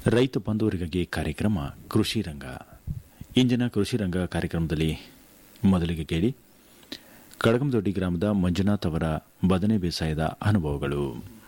ರೈತ ಬಂಧುವರಿಗಾಗಿ ಕಾರ್ಯಕ್ರಮ ಕೃಷಿ ರಂಗ ಇಂದಿನ ಕೃಷಿ ರಂಗ ಕಾರ್ಯಕ್ರಮದಲ್ಲಿ ಮೊದಲಿಗೆ ಕೇಳಿ ಕಡಗಮದೊಡ್ಡಿ ಗ್ರಾಮದ ಮಂಜುನಾಥ್ ಅವರ ಬದನೆ ಬೇಸಾಯದ ಅನುಭವಗಳು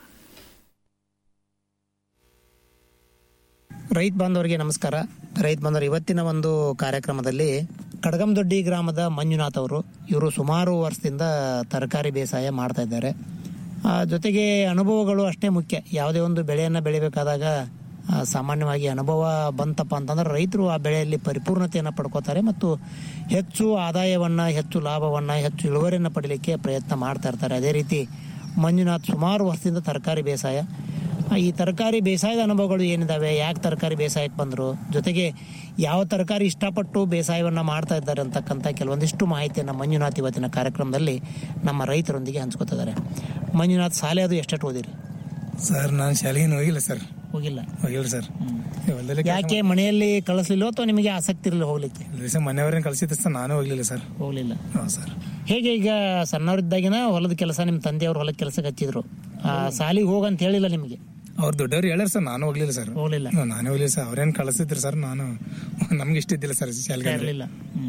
ರೈತ ಬಾಂಧವರಿಗೆ ನಮಸ್ಕಾರ ರೈತ ಬಾಂಧವರು ಇವತ್ತಿನ ಒಂದು ಕಾರ್ಯಕ್ರಮದಲ್ಲಿ ಕಡಗಮದೊಡ್ಡಿ ಗ್ರಾಮದ ಮಂಜುನಾಥ್ ಅವರು ಇವರು ಸುಮಾರು ವರ್ಷದಿಂದ ತರಕಾರಿ ಬೇಸಾಯ ಮಾಡ್ತಾ ಇದ್ದಾರೆ ಆ, ಜೊತೆಗೆ ಅನುಭವಗಳು ಅಷ್ಟೇ ಮುಖ್ಯ ಯಾವುದೇ ಒಂದು ಬೆಳೆಯನ್ನು ಬೆಳಿಬೇಕಾದಾಗ ಆ, ಸಾಮಾನ್ಯವಾಗಿ ಅನುಭವ ಬಂತಪ್ಪ ಅಂತಂದ್ರೆ ರೈತರು ಆ ಬೆಳೆಯಲ್ಲಿ ಪರಿಪೂರ್ಣತೆಯನ್ನು ಪಡ್ಕೋತಾರೆ ಮತ್ತು ಹೆಚ್ಚು ಆದಾಯವನ್ನು ಹೆಚ್ಚು ಲಾಭವನ್ನು ಹೆಚ್ಚು ಇಳುವರಿಯನ್ನು ಪಡೀಲಿಕ್ಕೆ ಪ್ರಯತ್ನ ಮಾಡ್ತಾ ಇರ್ತಾರೆ ಅದೇ ರೀತಿ ಮಂಜುನಾಥ್ ಸುಮಾರು ವರ್ಷದಿಂದ ತರಕಾರಿ ಬೇಸಾಯ ಈ ತರಕಾರಿ ಬೇಸಾಯದ ಅನುಭವಗಳು ಏನಿದಾವೆ ಯಾಕೆ ತರಕಾರಿ ಬೇಸಾಯಕ್ಕೆ ಬಂದರು ಜೊತೆಗೆ ಯಾವ ತರಕಾರಿ ಇಷ್ಟಪಟ್ಟು ಬೇಸಾಯವನ್ನು ಮಾಡ್ತಾ ಇದ್ದಾರೆ ಅಂತಕ್ಕಂಥ ಕೆಲವೊಂದಿಷ್ಟು ಮಾಹಿತಿಯನ್ನು ಮಂಜುನಾಥ್ ಇವತ್ತಿನ ಕಾರ್ಯಕ್ರಮದಲ್ಲಿ ನಮ್ಮ ರೈತರೊಂದಿಗೆ ಹಂಚ್ಕೋತಿದ್ದಾರೆ ಮಂಜುನಾಥ್ ಶಾಲೆ ಅದು ಎಷ್ಟೆಷ್ಟು ಓದಿರಿ ಸರ್ ನಾನು ಶಾಲೆಗೇನು ಹೋಗಿಲ್ಲ ಸರ್ ಹೋಗಿಲ್ಲ ಹೋಗಿಲ್ಲ ಸರ್ ಹೊಲದಲ್ಲಿ ಯಾಕೆ ಮನೆಯಲ್ಲಿ ಕಳಿಸ್ಲಿಲ್ಲ ಅಥವಾ ನಿಮಗೆ ಆಸಕ್ತಿ ಇರಲಿಲ್ಲ ಹೋಗ್ಲಿಕ್ಕೆ ಸರ್ ಮನೆಯವ್ರೇನು ಕಳ್ಸಿದ್ದೆ ಸರ್ ನಾನು ಹೋಗ್ಲಿಲ್ಲ ಸರ್ ಹೋಗ್ಲಿಲ್ಲ ಹಾಂ ಸರ್ ಹೇಗೆ ಈಗ ಸಣ್ಣವರಿದ್ದಾಗಿನ ಹೊಲದ ಕೆಲಸ ನಿಮ್ಮ ತಂದೆಯವ್ರು ಹೊಲದ ಕೆಲಸಕ್ಕೆ ಹಚ್ಚಿದ್ರು ಆ ಶಾಲಿಗೆ ಹೋಗಂತ ಹೇಳಿಲ್ಲ ನಿಮಗೆ ಅವ್ರು ದೊಡ್ಡವ್ರು ಹೇಳ್ಯಾರ ಸರ್ ನಾನು ಹೋಗ್ಲಿಲ್ಲ ಸರ್ ಹೋಗ್ಲಿಲ್ಲ ಹ್ಮ್, ನಾನೇ ಹೋಗ್ಲಿಲ್ಲ ಸರ್ ಅವ್ರೇನು ಕಳಿಸಿದ್ರು ಸರ್ ನಾನು ನಮ್ಗೆ ಇಷ್ಟ ಇದ್ದಿಲ್ಲ ಸರ್ ಶಾಲೆಗೆ ಇರಲಿಲ್ಲ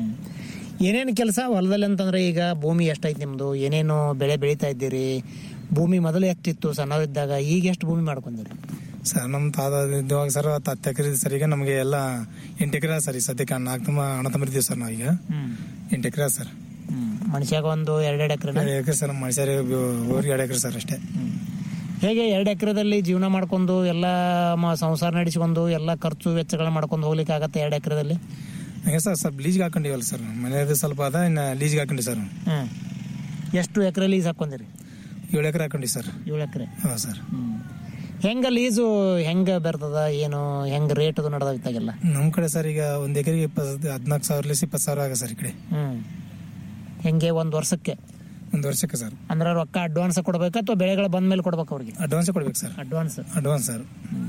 ಏನೇನು ಕೆಲಸ ಹೊಲದಲ್ಲಿ ಅಂತಂದ್ರೆ ಈಗ ಭೂಮಿ ಎಷ್ಟೈತಿ ನಿಮ್ದು ಏನೇನು ಬೆಳೆ ಬೆಳೀತಾ ಇದ್ದೀರಿ ಭೂಮಿ ಮೊದಲು ಎಷ್ಟಿತ್ತು ಸಣ್ಣವರಿದ್ದಾಗ ಈಗ ಎಷ್ಟು ಭೂಮಿ ಮಾಡ್ಕೊಂಡಿರಿ ಸರ್ ನಮ್ಮ ತಾತ ಇದ್ದಾಗ ಸರ್ ಹತ್ತು ಎಕರೆ ಸರ್ ಈಗ ನಮಗೆ ಎಲ್ಲ ಎಂಟು ಎಕರೆ ಸರ್ ಈ ಸದ್ಯಕ್ಕೆ ನಾಲ್ಕು ತುಂಬ ಹಣ ತಂಬಿರ್ತೀವಿ ಸರ್ ನಾವೀಗ ಎಂಟು ಎಕರೆ ಸರ್ ಮನುಷ್ಯಾಗ ಒಂದು ಎರಡೆರಡು ಎಕರೆ ಎರಡು ಎಕರೆ ಸರ್ ನಮ್ಮ ಮನುಷ್ಯರಿಗೆ ಊರಿಗೆ ಎರಡು ಎಕರೆ ಸರ್ ಅಷ್ಟೇ ಹೇಗೆ ಎರಡು ಎಕರೆದಲ್ಲಿ ಜೀವನ ಮಾಡ್ಕೊಂಡು ಎಲ್ಲ ಮ- ಸಂಸಾರ ನಡೆಸಿಕೊಂಡು ಎಲ್ಲ ಖರ್ಚು ವೆಚ್ಚಗಳನ್ನ ಮಾಡ್ಕೊಂಡು ಹೋಗ್ಲಿಕ್ಕೆ ಆಗತ್ತೆ ಎರಡು ಎಕರೆದಲ್ಲಿ ಹಂಗೆ ಸರ್ ಸ್ವಲ್ಪ ಲೀಜ್ಗೆ ಹಾಕೊಂಡಿವಲ್ಲ ಸರ್ ಮನೆಯದು ಸ್ವಲ್ಪ ಅದ ಇನ್ನು ಲೀಜ್ಗೆ ಹಾಕೊಂಡಿ ಸರ್ ಹ್ಮ್ ಎಷ್ಟು ಎಕರೆ ಲೀಸ್ ಹಾಕೊಂಡಿರಿ ಏಳು ಎಕರೆ ಹಾಕೊಂಡಿ ಸರ್ ಏಳು ಎಕರೆ ಹಾಂ ಸರ್ ಹೆಂಗ ಲೀಸು ಹೆಂಗ ಬರ್ತದ ಏನು ಹೆಂಗ ರೇಟ್ ಅದು ನಡೆದಾಗಿತ್ತಾಗೆಲ್ಲ ನಮ್ಮ ಕಡೆ ಸರ್ ಈಗ ಒಂದು ಎಕರೆಗೆ ಇಪ್ಪತ್ತು ಹದಿನಾಲ್ಕು ಸಾವಿರ ಲೇಸಿ ಇಪ್ಪತ್ತು ಸಾವಿರ ಆಗ ಸರ್ ಈ ಕಡೆ ಹ್ಮ್ ಹೆಂಗೆ ಒಂದ್ ವರ್ಷಕ್ಕೆ ಒಂದು ವರ್ಷಕ್ಕೆ ಸರ್ ಅಂದ್ರೆ ರೊಕ್ಕ ಅಡ್ವಾನ್ಸ್ ಕೊಡ್ಬೇಕಾ ಅಥವಾ ಬೆಳೆಗಳು ಬಂದ ಮೇಲೆ ಕೊಡ್ಬೇಕು ಅವ್ರಿಗೆ ಅಡ್ವಾನ್ಸ್ ಕೊಡ್ಬೇಕು ಸರ್ ಅಡ್ವಾನ್ಸ್ ಅಡ್ವಾನ್ಸ್ ಸರ್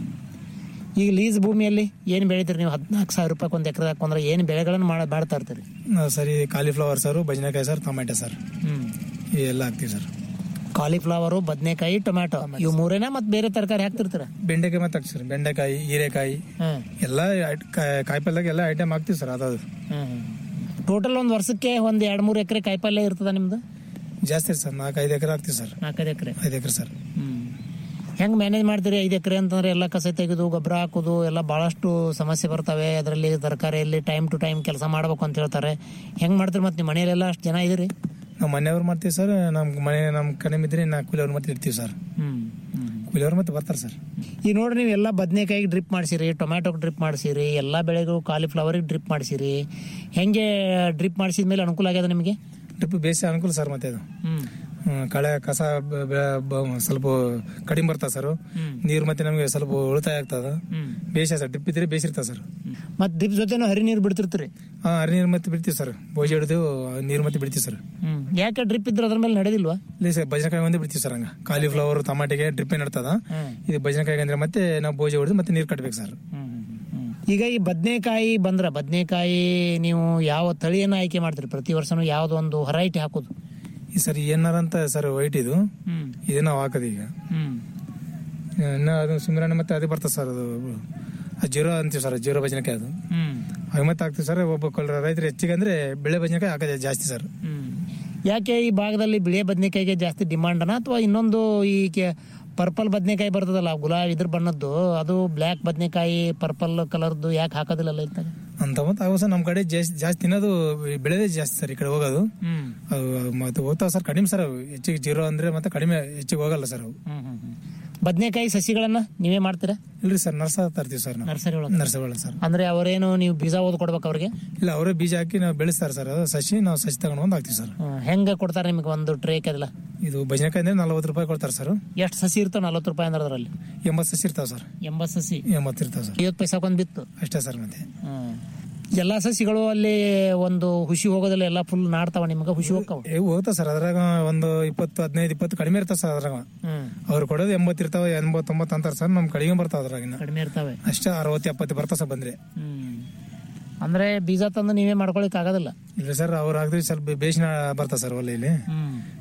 ಈಗ ಲೀಸ್ ಭೂಮಿಯಲ್ಲಿ ಏನು ಬೆಳಿತೀರಿ ನೀವು ಹದಿನಾಲ್ಕು ಸಾವಿರ ರೂಪಾಯಿ ಒಂದು ಎಕರೆ ಹಾಕೊಂಡ್ರೆ ಏನು ಬೆಳೆಗಳನ್ನು ಮಾಡ ಮಾಡ್ತಾ ಇರ್ತೀರಿ ನಾವು ಸರಿ ಕಾಲಿಫ್ಲವರ್ ಸರ್ ಬಜನೆಕಾಯಿ ಸರ್ ಟೊಮೆಟೊ ಸರ್ ಹ್ಮ್ ಇವೆಲ್ಲ ಹಾಕ್ತೀವಿ ಸರ್ ಕಾಲಿಫ್ಲವರು ಬದನೆಕಾಯಿ ಟೊಮ್ಯಾಟೊ ಇವು ಮೂರೇನ ಮತ್ತೆ ಬೇರೆ ತರಕಾರಿ ಹಾಕ್ತಿರ್ತೀರ ಬೆಂಡೆಕಾಯಿ ಮತ್ತೆ ಹಾಕ್ತೀವಿ ಸರ್ ಬೆಂಡೆಕಾಯಿ ಹೀರೆಕಾಯಿ ಹ್ಮ್ ಎಲ್ಲ ಐಟ್- ಕಾಯಿ- ಕಾಯಿಪಲ್ಯದಾಗ ಎಲ್ಲ ಐಟಮ್ ಹಾಕ್ತೀವಿ ಸರ್ ಅದಾದ್ರು ಹ್ಮ್ ಟೋಟಲ್ ಒಂದು ವರ್ಷಕ್ಕೆ ಒಂದು ಎರಡು ಮೂರು ಎಕರೆ ಕಾಯಿಪಲ್ಯ ಇರ್ತದ ನಿಮ್ದು ಜಾಸ್ತಿ ಸರ್ ನಾಲ್ಕು ಐದು ಎಕರೆ ಹಾಕ್ತೀವಿ ಸರ್ ನಾಲ್ಕೈದು ಎಕರೆ ಐದು ಎಕರೆ ಸರ್ ಹೆಂಗ್ ಮ್ಯಾನೇಜ್ ಮಾಡ್ತೀರಿ ಐದು ಎಕರೆ ಅಂತಂದ್ರೆ ಎಲ್ಲ ಕಸ ತೆಗೆದು ಗೊಬ್ಬರ ಹಾಕೋದು ಎಲ್ಲ ಬಹಳಷ್ಟು ಸಮಸ್ಯೆ ಬರ್ತವೆ ಅದರಲ್ಲಿ ತರಕಾರಿಯಲ್ಲಿ ಟೈಮ್ ಟು ಟೈಮ್ ಕೆಲಸ ಮಾಡ್ಬೇಕು ಅಂತ ಹೇಳ್ತಾರೆ ಹೆಂಗ್ ಮಾಡ್ತೀರಿ ಮತ್ತೆ ನಿಮ್ಮ ಮನೆಯಲ್ಲೆಲ್ಲ ಅಷ್ಟು ಜನ ಇದೀರಿ ನಾವು ಮನೆಯವ್ರು ಮಾಡ್ತೀವಿ ಸರ್ ನಮ್ಮ ಮನೆ ನಮ್ಮ ಕಡಿಮೆ ಇದ್ರೆ ನಾ ಕೂಲಿಯವ್ರು ಮತ್ತೆ ಇರ್ತೀವಿ ಸರ್ ಕೂಲಿಯವ್ರು ಮತ್ತೆ ಬರ್ತಾರೆ ಸರ್ ಈಗ ನೋಡ್ರಿ ನೀವು ಎಲ್ಲ ಬದನೆಕಾಯಿಗೆ ಡ್ರಿಪ್ ಮಾಡಿಸಿರಿ ಟೊಮ್ಯಾಟೊಗೆ ಡ್ರಿಪ್ ಮಾಡಿಸಿರಿ ಎಲ್ಲ ಬೆಳೆಗೂ ಕಾಲಿಫ್ಲವರಿಗೆ ಡ್ರಿಪ್ ಮಾಡಿಸಿರಿ ಹೆಂಗೆ ಡ್ರಿಪ್ ಮಾಡಿಸಿದ ಮೇಲೆ ಅನುಕೂಲ ಆಗ್ಯದ ನಿಮಗೆ ಡ್ರಿಪ್ ಬೇಸಿ ಅನುಕೂಲ ಸರ್ ಮತ್ತೆ ಅದು ಹ್ಮ್ ಹ್ಮ್, ಕಳೆ ಕಸ ಬ- ಬ- ಬ- ಸ್ವಲ್ಪ ಕಡಿಮೆ ಬರ್ತದೆ ಸರ್ ನೀರು ಮತ್ತೆ ನಮಗೆ ಸ್ವಲ್ಪ ಉಳಿತಾಯ ಆಗ್ತದ ಬೇಸ ಸರ್ ಡ್ರಿಪ್ ಇದ್ರೆ ಬೇಸಿರ್ತದೆ ಸರ್ ಮತ್ತೆ ಡ್ರಿಪ್ ಜೊತೆನೂ ಹರಿ ನೀರು ಬಿಡ್ತಿರ್ತೀರಿ ಹಾ ಹರಿ ನೀರು ಮತ್ತೆ ಬಿಡ್ತೀವಿ ಸರ್ ಬೋಜಿ ಹಿಡಿದು ನೀರು ಮತ್ತೆ ಬಿಡ್ತೀವಿ ಸರ್ ಹ್ಮ್ ಯಾಕೆ ಡ್ರಿಪ್ ಇದ್ರೆ ಅದ್ರ ಮೇಲೆ ನಡೆದಿಲ್ವಾ ಇಲ್ಲಿ ಸರ್ ಬಜನೆಕಾಯಿ ಒಂದೇ ಬಿಡ್ತೀವಿ ಸರ್ ಹಂಗ ಕಾಲಿಫ್ಲವರ್ ಟಮಾಟಿಗೆ ಡ್ರಿಪ್ ನಡ್ತದ ಇದು ಬಜನೆಕಾಯಿ ಅಂದ್ರೆ ಮತ್ತೆ ನಾವು ಬೋಜಿ ಹೊಡೆದು ಮತ್ತೆ ನೀರು ಕಟ್ಬೇಕು ಸರ್ ಈಗ ಈ ಬದನೆಕಾಯಿ ಬಂದ್ರ ಬದನೆಕಾಯಿ ನೀವು ಯಾವ ತಳಿಯನ್ನ ಆಯ್ಕೆ ಮಾಡ್ತೀರಿ ಪ್ರತಿ ವರ್ಷನೂ ಯಾವ್ದೋ ಒಂದು ಹೊರೈಟಿ ಹಾಕೋದು ಈ ಸರ್ ಏನಾರ ಅಂತ ಸರ್ ವೈಟ್ ಇದು ಹ್ಮ್ ಇದು ನಾವು ಹಾಕೋದು ಈಗ ಹ್ಮ್ ಇನ್ನು ಅದು ಸುಮ್ರಾಣಿ ಮತ್ತೆ ಅದೇ ಬರ್ತದೆ ಸರ್ ಅದು ಅದು ಜೀರೋ ಅಂತೀವಿ ಸರ್ ಜೀರೋ ಬಜನೆಕಾಯಿ ಅದು ಹ್ಮ್ ಅವು ಮತ್ತೆ ಹಾಕ್ತೀವಿ ಸರ್ ಒಬ್ಬ ಕೊಲ್ ರೈತರು ಹೆಚ್ಚಿಗೆ ಅಂದ್ರೆ ಬೆಳೆ ಬಜನೆಕಾಯಿ ಹಾಕೋದು ಜಾಸ್ತಿ ಸರ್ ಹ್ಮ್ ಯಾಕೆ ಈ ಭಾಗದಲ್ಲಿ ಬಿಳಿ ಬದನೆಕಾಯಿಗೆ ಜಾಸ್ತಿ ಡಿಮಾಂಡನ ಅಥವಾ ಇನ್ನೊಂದು ಈ ಪರ್ಪಲ್ ಬದನೆಕಾಯಿ ಬರ್ತದಲ್ಲ ಗುಲಾಬಿ ಇದ್ರ ಬಣ್ಣದ್ದು ಅದು ಬ್ಲ್ಯಾಕ್ ಬದನೆಕಾಯಿ ಪರ್ಪಲ್ ಕಲರ್ದು ಯಾಕೆ ಹಾಕೋದಿಲ್ಲಲ್ಲ ಇತ್ತಾಗ ಅಂತ ಮತ್ತೆ ಅವು ಸರ್ ನಮ್ಮ ಕಡೆ ಜಾಸ್ತಿ ಜಾಸ್ತಿ ತಿನ್ನೋದು ಬೆಳೆದೇ ಜಾಸ್ತಿ ಸರ್ ಈ ಕಡೆ ಹೋಗೋದು ಹ್ಮ್ ಅದು ಮತ್ತೆ ಹೋಗ್ತಾವ ಸರ್ ಕಡಿಮೆ ಸರ್ ಅವು ಹೆಚ್ಚಿಗೆ ಜೀರೋ ಅಂದ್ರೆ ಮತ್ತೆ ಕಡಿಮೆ ಹೆಚ್ಚಿಗೆ ಹೋಗಲ್ಲ ಸರ್ ಅವು ಹ್ಮ್ ಹ್ಮ್ ಹ್ಮ್. ಬದನೆಕಾಯಿ ಸಸಿಗಳನ್ನ ನೀವೇ ಮಾಡ್ತೀರಾ ಇಲ್ರಿ ಸರ್ ನರ್ಸ ತರ್ತೀವಿ ಸರ್ ನಾವು ನರ್ಸರಿ ಒಳಗೆ ನರ್ಸರಿ ಒಳಗೆ ಸರ್ ಅಂದ್ರೆ ಅವರೇನು ನೀವು ಬೀಜ ಓದ್ ಕೊಡ್ಬೇಕು ಅವ್ರಿಗೆ ಇಲ್ಲ ಅವರೇ ಬೀಜ ಹಾಕಿ ನಾವು ಬೆಳೆಸ್ತಾರೆ ಸರ್ ಅದು ಸಸಿ ನಾವು ಸಸಿ ತಗೊಂಡು ಬಂದು ಹಾಕ್ತೀವಿ ಸರ್ ಹ್ಮ್. ಹೆಂಗ ಕೊಡ್ತಾರೆ ನಿಮಗೆ ಒಂದು ಟ್ರೇಕ್ ಅದಲ್ಲ ಇದು ಬಜನೆಕಾಯಿ ಅಂದ್ರೆ ನಲ್ವತ್ತು ರೂಪಾಯಿ ಕೊಡ್ತಾರೆ ಸರ್ ಎಷ್ಟು ಸಸಿ ಇರ್ತಾವ ನಲ್ವತ್ತು ರೂಪಾಯಿ ಅಂದ್ರೆ ಅದರಲ್ಲಿ ಎಂಬತ್ತು ಸಸಿ ಇರ್ತಾವ ಸರ್ ಎಂಬತ್ತು ಸಸಿ ಎಂಬತ್ತು ಇರ್ತಾವ ಸರ್ ಐವತ್ತು ಪೈಸಾ ಒಂದು ಬಿತ್ತು ಅಷ್ಟೇ ಸರ್ ಮತ್ತೆ ಎಲ್ಲಾ ಸಸಿಗಳು ಅಲ್ಲಿ ಒಂದು ಹುಸಿ ಹೋಗೋದಿಲ್ಲ ಎಲ್ಲ ಫುಲ್ ನಾಡ್ತಾವ ನಿಮ್ಗೆ ಹುಸಿ ಹೋಗ್ತಾವ ಏ, ಹೋಗ್ತಾವ ಸರ್ ಅದ್ರಾಗ ಒಂದು ಇಪ್ಪತ್ತು ಹದಿನೈದು ಇಪ್ಪತ್ತು ಕಡಿಮೆ ಇರ್ತಾವ ಸರ್ ಅದ್ರಾಗ ಹ್ಮ್ ಅವ್ರು ಕೊಡೋದು ಎಂಬತ್ತು ಇರ್ತಾವ ಎಂಬತ್ತೊಂಬತ್ತು ಅಂತಾರೆ ಸರ್ ನಮ್ ಕಡಿಮೆ ಬರ್ತಾವ ಅದ್ರಾಗಿನ ಕಡಿಮೆ ಇರ್ತವೆ ಅಷ್ಟೇ ಅರವತ್ತು ಎಪ್ಪತ್ತು ಬರ್ತಾವ ಸರ್ ಬಂದ್ರೆ ಹ್ಮ್ ಅಂದ್ರೆ ಬೀಜ ತಂದು ನೀವೇ ಮಾಡ್ಕೊಳಿಕ್ ಆಗೋದಿಲ್ಲ ಇಲ್ಲ ಸರ್ ಅವ್ರು ಹಾಕಿದ್ರೆ ಸ್ವಲ್ಪ ಬೇಸಿನ ಬರ್ತಾವ ಸರ್ ಒಳ್ಳೆ ಇಲ್ಲಿ ಹ್ಮ್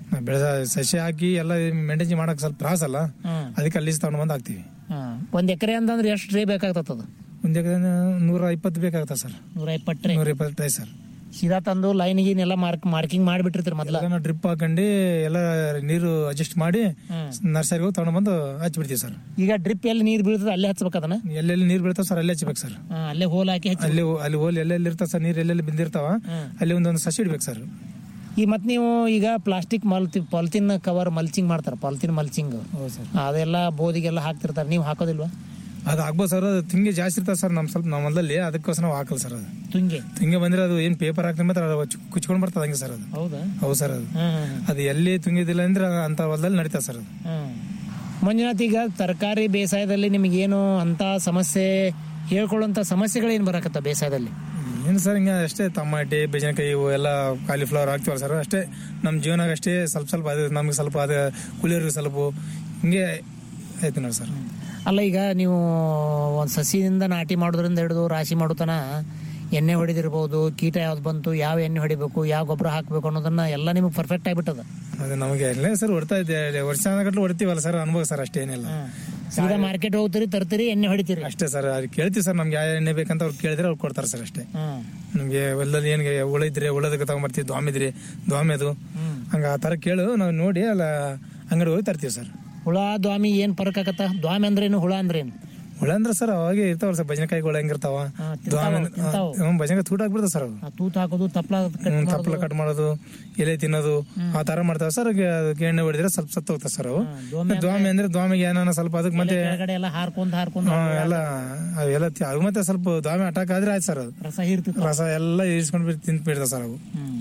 ನಾವ್ ಬೆಳೆದ ಸಸಿ ಹಾಕಿ ಎಲ್ಲ ಮೇಂಟೈನ್ ಮಾಡಕ್ ಸ್ವಲ್ಪ ತ್ರಾಸ ಅಲ್ಲ ಹ್ಮ್ ಅದಕ್ಕೆ ಅಲ್ಲಿ ತಗೊಂಡ್ ಬಂದು ಹಾಕ್ತಿವಿ ಹ್ಮ್. ಒಂದ್ ಎಕರೆ ಅಂತಂದ್ರೆ ಎಷ್ಟು ಟ್ರೇ ಬೇಕಾಗ್ತದ ಒಂದ್ ಎಕರೆ ನೂರ ಇಪ್ಪತ್ತು ಬೇಕಾಗ್ತದೆ ಸರ್ ನೂರ ಇಪ್ಪತ್ತು ಟ್ರೇ ನೂರ ಇಪ್ಪತ್ತು ಟ್ರೈ ಸರ್ ಸೀದಾ ತಂದು ಲೈನ್ ಗೀನ್ ಎಲ್ಲ ಮಾರ್ಕ್ ಮಾರ್ಕಿಂಗ್ ಮಾಡಿಬಿಟ್ಟಿರ್ತೀರಿ ಮೊದ್ಲ ಎಲ್ಲ ಡ್ರಿಪ್ ಹಾಕೊಂಡು ಎಲ್ಲ ನೀರು ಅಡ್ಜಸ್ಟ್ ಮಾಡಿ ಹ್ಮ್. ನರ್ಸರಿಗೆ ಹೋಗಿ ತಗೊಂಡ್ ಬಂದು ಹಚ್ಬಿಡ್ತೀವಿ ಸರ್ ಈಗ ಡ್ರಿಪ್ ಎಲ್ಲಿ ನೀರ್ ಬೀಳ್ತದೆ ಅಲ್ಲೇ ಹಚ್ಬೇಕು ಅದನ್ನ ಎಲ್ಲೆಲ್ಲಿ ನೀರು ಬೀಳ್ತಾವ ಸರ್ ಅಲ್ಲೇ ಹಚ್ಬೇಕು ಸರ್ ಹಾ, ಅಲ್ಲೇ ಹೋಲ್ ಹಾಕಿ ಹಚ್ಚಿ ಅಲ್ಲಿ ಅಲ್ಲಿ ಹೋಲ್ ಎಲ್ಲೆಲ್ಲಿ ಇರ್ತಾವ ಸರ್ ನೀರು ಎಲ್ಲೆಲ್ಲಿ ಬಿದ್ದಿರ್ತಾವ ಹ್ಮ್. ಅಲ್ಲಿ ಒಂದೊಂದು ಸಸಿ ಇಡ್ಬೇಕು ಸರ್ ಈ ಮತ್ ನೀವು ಈಗ plastic multi polythene cover mulching ಮಾಡ್ತಾರೆ ಪಾಲಿಥಿನ್ ಮಲ್ಚಿಂಗ್ ಹೌದು ಸರ್ ಅದೆಲ್ಲ ಬೋದಿಗೆಲ್ಲ ಹಾಕ್ತಿರ್ತಾರೆ ನೀವು ಹಾಕೋದಿಲ್ವಾ ಅದು ಆಗ್ಬೋದು ಸರ್ ಅದು ತಿಂಗೆ ಜಾಸ್ತಿ ಇರ್ತಾವ ಸರ್ ನಮ್ ಸ್ವಲ್ಪ ನಮ್ಮ ಹೊಲದಲ್ಲಿ ಅದಕ್ಕೋಸ್ಕರ ನಾವು ಹಾಕಲ್ಲ ಸರ್ ಅದು ತುಂಗೆ ತಿಂಗೆ ಬಂದ್ರೆ ಅದು ಏನ್ ಪೇಪರ್ ಹಾಕ್ತಾರೆ ಮಾತ್ರ ಅದು ಚು- ಕುಚ್ಕೊಂಡ್ ಬರ್ತದೆ ಹಂಗೆ ಸರ್ ಅದು ಹೌದಾ ಹೌದು ಸರ್ ಅದು ಹ್ಮ್ ಹ್ಮ್ ಅದು ಎಲ್ಲಿ ತುಂಗಿದಿಲ್ಲ ಅಂದ್ರೆ ಅಂತ ಹೊಲದಲ್ಲಿ ನಡೀತಾವ ಸರ್ ಅದು ಹ್ಮ್ ಮಂಜುನಾಥ್ ಈಗ ತರಕಾರಿ ಬೇಸಾಯದಲ್ಲಿ ನಿಮಗೇನು ಅಂತ ಸಮಸ್ಯೆ ಹೇಳ್ಕೊಳ್ಳುವಂತ ಸಮಸ್ಯೆಗಳೇನು ಬರಕತ್ತ ಬೇಸಾಯದಲ್ಲಿ ಏನು ಸರ್ ಹಿಂಗೆ ಅಷ್ಟೇ ಟಮಾಟೆ ಬೀಜನಕಾಯಿ ಇವು ಎಲ್ಲ ಕಾಲಿಫ್ಲವರ್ ಹಾಕ್ತೀವಲ್ಲ ಸರ್ ಅಷ್ಟೇ ನಮ್ಮ ಜೀವನಾಗ ಅಷ್ಟೇ ಸ್ವಲ್ಪ ಸ್ವಲ್ಪ ಅದು ನಮ್ಗೆ ಸ್ವಲ್ಪ ಅದು ಕುಲಿಯೋರಿಗೆ ಸ್ವಲ್ಪ ಹಿಂಗೆ ಆಯ್ತು ನೋಡಿ ಸರ್ ಅಲ್ಲ ಈಗ ನೀವು ಒಂದು ಸಸಿಯಿಂದ ನಾಟಿ ಮಾಡೋದ್ರಿಂದ ಹಿಡಿದು ರಾಶಿ ಮಾಡೋತನ ಎಣ್ಣೆ ಹೊಡಿದಿರ್ಬೋದು ಕೀಟ ಯಾವ್ದು ಬಂತು ಯಾವ ಎಣ್ಣೆ ಹೊಡಿಬೇಕು ಯಾವ ಗೊಬ್ಬರ ಹಾಕಬೇಕು ಅನ್ನೋದನ್ನ ಎಲ್ಲ ನಿಮಗೆ ಪರ್ಫೆಕ್ಟ್ ಆಗಿಬಿಟ್ಟದ ಅದು ನಮಗೆ ಎಲ್ಲ ಸರ್ ಹೊಡ್ತಾ ಇದ್ದೆ ವರ್ಷ ಗಟ್ಟಲು ಹೊಡಿತೀವಲ್ಲ ಸರ್ ಅನುಭವ ಸರ್ ಅಷ್ಟೇನಿಲ್ಲ ಸೀದಾ ಮಾರ್ಕೆಟ್ ಹೋಗ್ತೀರಿ ತರ್ತೀರಿ ಎಣ್ಣೆ ಹೊಡಿತೀರಿ ಅಷ್ಟೇ ಸರ್ ಅದು ಕೇಳ್ತೀವಿ ಸರ್ ನಮ್ಗೆ ಯಾವ ಎಣ್ಣೆ ಬೇಕಂತ ಅವ್ರು ಕೇಳಿದ್ರೆ ಅವ್ರು ಕೊಡ್ತಾರೆ ಸರ್ ಅಷ್ಟೇ ಹ್ಮ್ ನಮ್ಗೆ ಹೊಲದಲ್ಲಿ ಏನಿಗೆ ಹುಳ ಇದ್ರೆ ಹುಳದಕ್ಕೆ ತಗೊಂಬರ್ತೀವಿ ದ್ವಾಮಿದ್ರಿ ದ್ವಾಮಿ ಅದು ಹ್ಮ್ ಹಂಗ ಆ ತರ ಕೇಳು ನಾವು ನೋಡಿ ಅಲ್ಲ ಅಂಗಡಿ ಹೋಗಿ ತರ್ತೀವಿ ಸರ್ ಹುಳ ದ್ವಾಮಿ ಏನ್ ಫರಕ್ ಆಗತ್ತ ದ್ವಾಮಿ ಅಂದ್ರೇನು ಹುಳ ಅಂದ್ರೇನು ಹುಳ ಅಂದ್ರೆ ಸರ್ ಅವಾಗೆ ಇರ್ತಾವಲ್ಲ ಸರ್ ಬಜನೆಕಾಯಿಗಳು ಹೆಂಗಿರ್ತಾವ ಹಾ, ತಿಂತಾವ, ದ್ವಾಮಿ ಅಂದ್ರೆ- ತಿಂತಾವ. ಹ್ಮ್, ಬಜನೆಕಾಯಿ ತೂಟ ಆಗ್ಬಿಡ್ತಾವ ಸರ್ ಅವು ಆ ತೂತ್ ಹಾಕೋದು ತಪ್ಪಲ ಹ್ಮ್, ತಪ್ಪಲ ಕಟ್ ಮಾಡೋದು ಎಲೆ ತಿನ್ನೋದು ಆ ತರ ಮಾಡ್ತಾವ ಸರ್ ಅದಕ್ಕೆ ಅದಕ್ಕೆ ಎಣ್ಣೆ ಹೊಡಿದ್ರೆ ಸ್ವಲ್ಪ ಸತ್ತು ಹೋಗ್ತಾವ ಸರ್ ಅವು ದ್ವಾಮಿ ದ್ವಾಮಿ ಅಂದ್ರೆ ದ್ವಾಮಿಗೆ ಏನಾನ ಸ್ವಲ್ಪ ಅದಕ್ಕೆ ಮತ್ತೆ ಕೆಳಗಡೆ ಎಲ್ಲ ಹಾರ್ಕೊಂಡ್ ಹಾರ್ಕೊಂಡ್ ಹಾ, ಎಲ್ಲ ಅವೆಲ್ಲ ತಿ- ಅದು ಮತ್ತೆ ಸ್ವಲ್ಪ ದ್ವಾಮಿ ಅಟಾಕ್ ಆದ್ರೆ ಆಯ್ತು ಸರ್ ಅದು ರಸ ಹೀರ್ತಿತ್ತು ರಸ ಎಲ್ಲ ಇರಿಸ್ಕೊಂಡು ತಿಂತ ಬಿಡ್ತಾವ ಸರ್ ಅವು